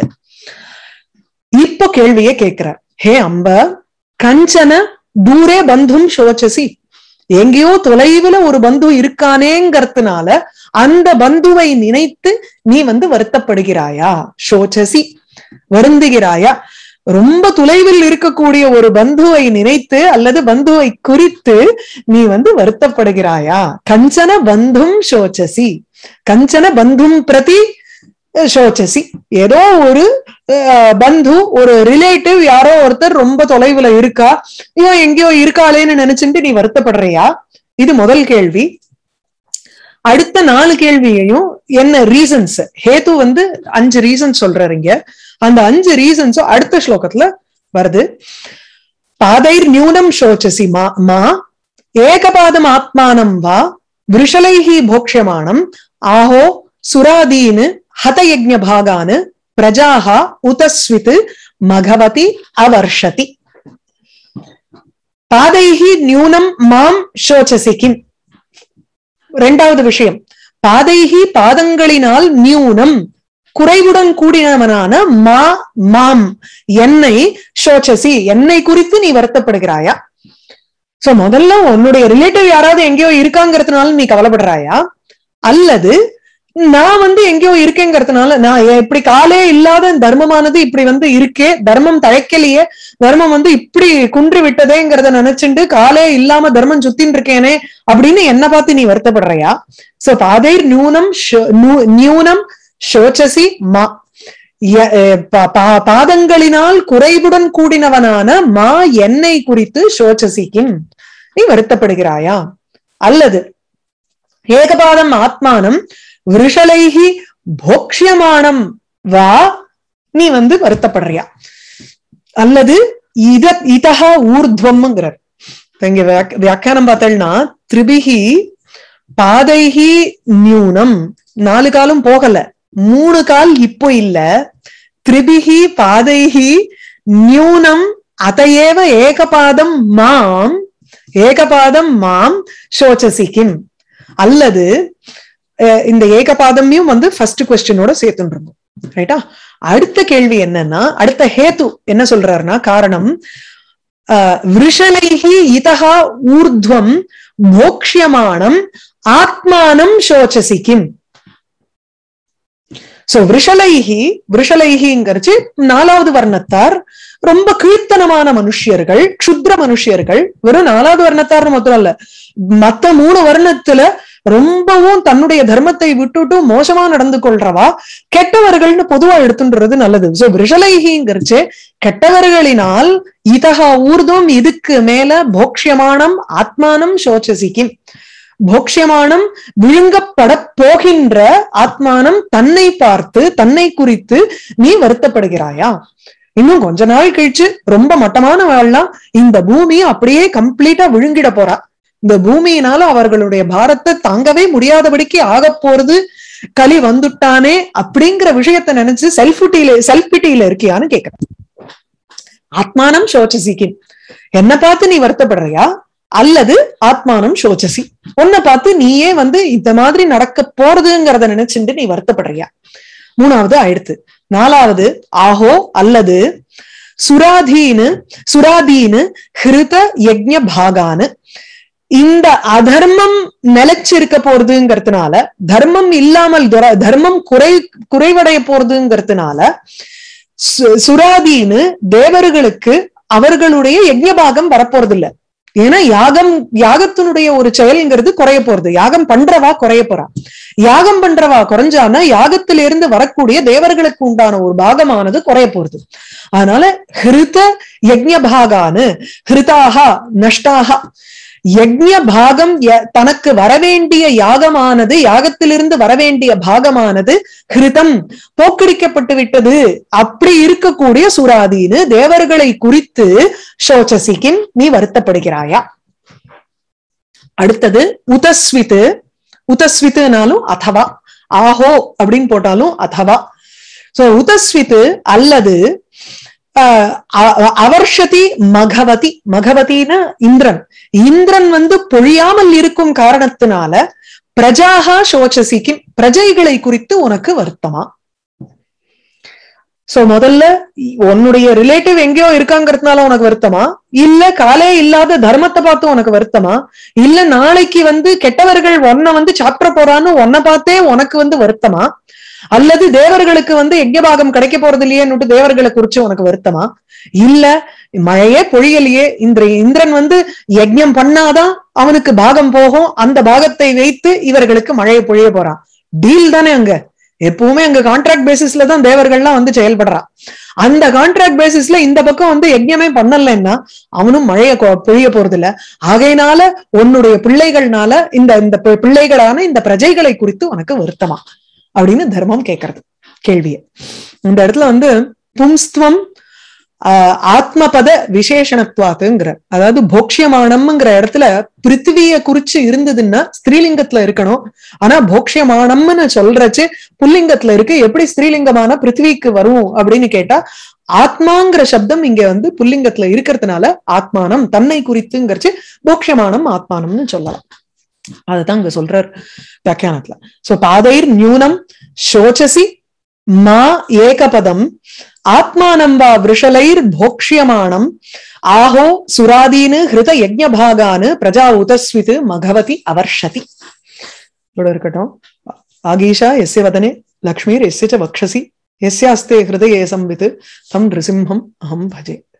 இப்போ கேள்வியே கேட்கிற ஹே அம்ப கஞ்சன தூரே பந்தும் சோச்சசி எங்கேயோ தொலைவுல ஒரு பந்து இருக்கானேங்கிறதுனால அந்த பந்துவை நினைத்து நீ வந்து வருத்தப்படுகிறாயா சோச்சசி வருந்துகிறாயா ரொம்ப தொலைவில் இருக்கக்கூடிய ஒரு பந்துவை நினைத்து அல்லது பந்துவை குறித்து நீ வந்து வருத்தப்படுகிறாயா கஞ்சன பந்தும் சோச்சசி கஞ்சன பந்தும் பிரதி அஹ், சோச்சசி ஏதோ ஒரு அஹ், பந்து ஒரு ரிலேட்டிவ் யாரோ ஒருத்தர் ரொம்ப தொலைவுல இருக்கா இவன் எங்கேயோ இருக்காளேன்னு நினைச்சுட்டு நீ வருத்தப்படுறியா இது முதல் கேள்வி அடுத்த நாலு கேள்வியையும் என்ன ரீசன்ஸ் ஹேத்து வந்து அஞ்சு ரீசன்ஸ் சொல்றாருங்க அந்த அஞ்சு ரீசன்ஸும் அடுத்த ஸ்லோகத்துல வருது பாதைர் நியூனம் சோச்சசி மா மா ஏகபாதம் ஆத்மானம் வா விருஷலைஹி போக்ஷமானம் ஆஹோ சுராதீனு ஹதயஜ்ஞ பாகானு பிரஜாஹா உதஸ்வித் மகவதி அவர்ஷதி பாதைஹி நியூனம் மாம் சோச்சசி கிம் ரெண்டாவது விஷயம் பாதைஹி பாதங்களினால் நியூனம் குறைவுடன் கூடினவனான மா மாம் என்னை சோச்சசி என்னை குறித்து நீ வருத்தப்படுகிறாயா சோ முதல்ல உன்னுடைய ரிலேட்டிவ் யாராவது எங்கேயோ இருக்காங்கிறதுனால நீ கவலைப்படுறாயா அல்லது நான் வந்து எங்கேயோ இருக்கேங்கிறதுனால நான் இப்படி காலே இல்லாத தர்மமானது இப்படி வந்து இருக்கே தர்மம் தழைக்கலையே தர்மம் வந்து இப்படி குன்றி விட்டதேங்கிறத நினைச்சுண்டு காலே இல்லாம தர்மம் சுத்தின்னு இருக்கேனே அப்படின்னு என்ன பார்த்து நீ வருத்தப்படுறியா சோ பாதைர் நியூனம் ஷோ- நூ- நியூனம் சோச்சசி மா ய- அஹ் பா- பா- பாதங்களினால் குறைவுடன் கூடினவனான மா என்னை குறித்து சோச்சசிக்கின் நீ வருத்தப்படுகிறாயா அல்லது ஏகபாதம் ஆத்மானம் விருஷலைஹி போக்ஷியமானம் வா நீ வந்து வருத்தப்படுறியா அல்லது இத இதஹா ஊர்துவம்ங்கிறார் இப்ப இங்க வியாக்- வியாக்கியானம் பார்த்தேன்னா திரிபிகி பாதைஹி நியூனம் நாலு காலும் போகல மூணு கால் இப்போ இல்ல திரிபிகி பாதைஹி நியூனம் அதையேவ ஏகபாதம் மாம் ஏகபாதம் மாம் சோச்சசி கிம் அல்லது அஹ், இந்த ஏகபாதமையும் வந்து ஃபர்ஸ்ட் கொஸ்டினோட சேர்த்துட்டு ரைட்டா அடுத்த கேள்வி என்னன்னா அடுத்த ஹேத்து என்ன சொல்றாருன்னா காரணம் அஹ், விருஷலைஹி இதஹா ஊர்த்வம் போக்ஷியமானம் ஆத்மானம் சோச்சசி கிம் சோ விருஷலைஹி விருஷலைஹிங்கிறச்சு நாலாவது வர்ணத்தார் ரொம்ப கீர்த்தனமான மனுஷியர்கள் க்ஷுத்ர மனுஷியர்கள் வெறும் நாலாவது வர்ணத்தார்னு மாத்திரம் இல்ல மத்த மூணு வர்ணத்துல ரொம்பவும் தன்னுடைய தர்மத்தை விட்டுட்டு மோசமா நடந்து கொள்றவா கெட்டவர்கள்னு பொதுவா எடுத்துன்றது நல்லது சோ விருஷலைஹிங்கிறச்சு கெட்டவர்களினால் இதகா ஊர்தும் இதுக்கு மேல போக்ஷியமானம் ஆத்மானம் சோச்சசிக்கும் போக்ஷியமானம் விழுங்கப்பட போகின்ற ஆத்மானம் தன்னை பார்த்து தன்னை குறித்து நீ வருத்தப்படுகிறாயா இன்னும் கொஞ்ச நாள் கழிச்சு ரொம்ப மட்டமான வாழலாம் இந்த பூமி அப்படியே கம்ப்ளீட்டா விழுங்கிட போறா இந்த பூமியினால அவர்களுடைய பாரத்தை தாங்கவே முடியாதபடிக்கு ஆக போறது களி வந்துட்டானே அப்படிங்கிற விஷயத்த நினைச்சு செல்ஃபிட்டியில செல்ஃபிட்டியில இருக்கியான்னு கேக்குறேன் ஆத்மானம் சோச்சசிக்கு என்ன பார்த்து நீ வருத்தப்படுறியா அல்லது ஆத்மானம் சோச்சசி உன்னை பார்த்து நீயே வந்து இந்த மாதிரி நடக்க போறதுங்கிறத நினைச்சுட்டு நீ வருத்தப்படுறியா மூணாவது ஆயிடுத்து நாலாவது ஆஹோ அல்லது சுராதீனு சுராதீனு ஹிருத யஜ்ஞ பாகானு இந்த அதர்மம் நிலைச்சிருக்க போறதுங்கிறதுனால தர்மம் இல்லாமல் துர- தர்மம் குறை குறைவடைய போறதுங்கிறதுனால சு- சுராதீன்னு தேவர்களுக்கு அவர்களுடைய யஜ்ஞபாகம் வரப்போறது இல்ல ஏன்னா யாகம் யாகத்தினுடைய ஒரு செயல்ங்கிறது குறைய போறது யாகம் பண்றவா குறைய போறா யாகம் பண்றவா குறைஞ்சானா யாகத்திலிருந்து வரக்கூடிய தேவர்களுக்கு உண்டான ஒரு பாகமானது குறைய போறது அதனால ஹிருத யஜ்ஞ பாகானு ஹிருதாக நஷ்டாக யஜ்ஞ பாகம் ய- தனக்கு வரவேண்டிய யாகமானது யாகத்திலிருந்து வரவேண்டிய பாகமானது ஹிருதம் போக்கடிக்கப்பட்டு விட்டது அப்படி இருக்கக்கூடிய சுராதீனு தேவர்களை குறித்து சோச்சசிக்கின் நீ வருத்தப்படுகிறாயா அடுத்தது உதஸ்வித்து உதஸ்வித்துனாலும் அதவா ஆஹோ அப்படின்னு போட்டாலும் அதவா சோ உதஸ்வித்து அல்லது ஆஹ் அ- அவர்ஷதி மகவதி மகவதினா இந்திரன் இந்திரன் வந்து பொழியாமல் இருக்கும் காரணத்தினால பிரஜாகா சோச்சசிக்கும் பிரஜைகளை குறித்து உனக்கு வருத்தமா சோ முதல்ல உன்னுடைய ரிலேட்டிவ் எங்கேயோ இருக்காங்கிறதுனால உனக்கு வருத்தமா இல்ல காலே இல்லாத தர்மத்தை பார்த்து உனக்கு வருத்தமா இல்ல நாளைக்கு வந்து கெட்டவர்கள் உன்னை வந்து சாப்பிட போறான்னு உன்னை பார்த்தே உனக்கு வந்து வருத்தமா அல்லது தேவர்களுக்கு வந்து யஜ்ஞபாகம் கிடைக்க போறது இல்லையேன்னுட்டு தேவர்களை குறிச்சு உனக்கு வருத்தமா இல்ல மழையே பொழியலையே இந்த இந்திரன் வந்து யஜ்ஞம் பண்ணாதான் அவனுக்கு பாகம் போகும் அந்த பாகத்தை வைத்து இவர்களுக்கு மழையை பொழிய போறான் டீல் தானே அங்க எப்பவுமே அங்க கான்ட்ராக்ட் பேசிஸ்ல தான் தேவர்கள்லாம் வந்து செயல்படுறா அந்த கான்ட்ராக்ட் பேசிஸ்ல இந்த பக்கம் வந்து யஜ்ஞமே பண்ணலன்னா அவனும் மழைய கொ- பொழிய போறது இல்ல ஆகையினால உன்னுடைய பிள்ளைகள்னால இந்த இந்த பி- பிள்ளைகளான இந்த பிரஜைகளை குறித்து உனக்கு வருத்தமா அப்படின்னு தர்மம் கேட்கறது கேள்விய இந்த இடத்துல வந்து பும்ஸ்துவம் ஆஹ் ஆத்மபத விசேஷணத்துவாத்துங்கிற அதாவது போக்ஷியமானம்ங்கிற இடத்துல பிருத்திவிய குறிச்சு இருந்ததுன்னா ஸ்திரீலிங்கத்துல இருக்கணும் ஆனா போக்ஷியமானம்னு சொல்றச்சு புல்லிங்கத்துல இருக்கு எப்படி ஸ்திரீலிங்கமான பிருத்திவிக்கு வரும் அப்படின்னு கேட்டா ஆத்மாங்கிற சப்தம் இங்க வந்து புல்லிங்கத்துல இருக்கிறதுனால ஆத்மானம் தன்னை குறித்துங்கிறச்சு போக்ஷியமானம் ஆத்மானம்னு சொல்லலாம் அதுதான் இங்க சொல்றார் வியாக்கியானத்துல சோ பாதைர் நியூனம் சோச்சசி மா ஏகபதம் ஆத்மானம் வா விஷலைர் போக்ஷியமானம் ஆஹோ சுராதீனு ஹிருத யஜ்ஞபாகானு பிரஜா உதஸ்விது மகவதி அவர்ஷதி இவ்வளவு இருக்கட்டும் ஆகீஷா எஸ்ய வதனே லக்ஷ்மீர் எஸ்ய ச வக்ஷசி எஸ்யாஸ்தே ஹிருதயே சம்வித் தம் நிருசிம்ஹம் அஹம் பஜே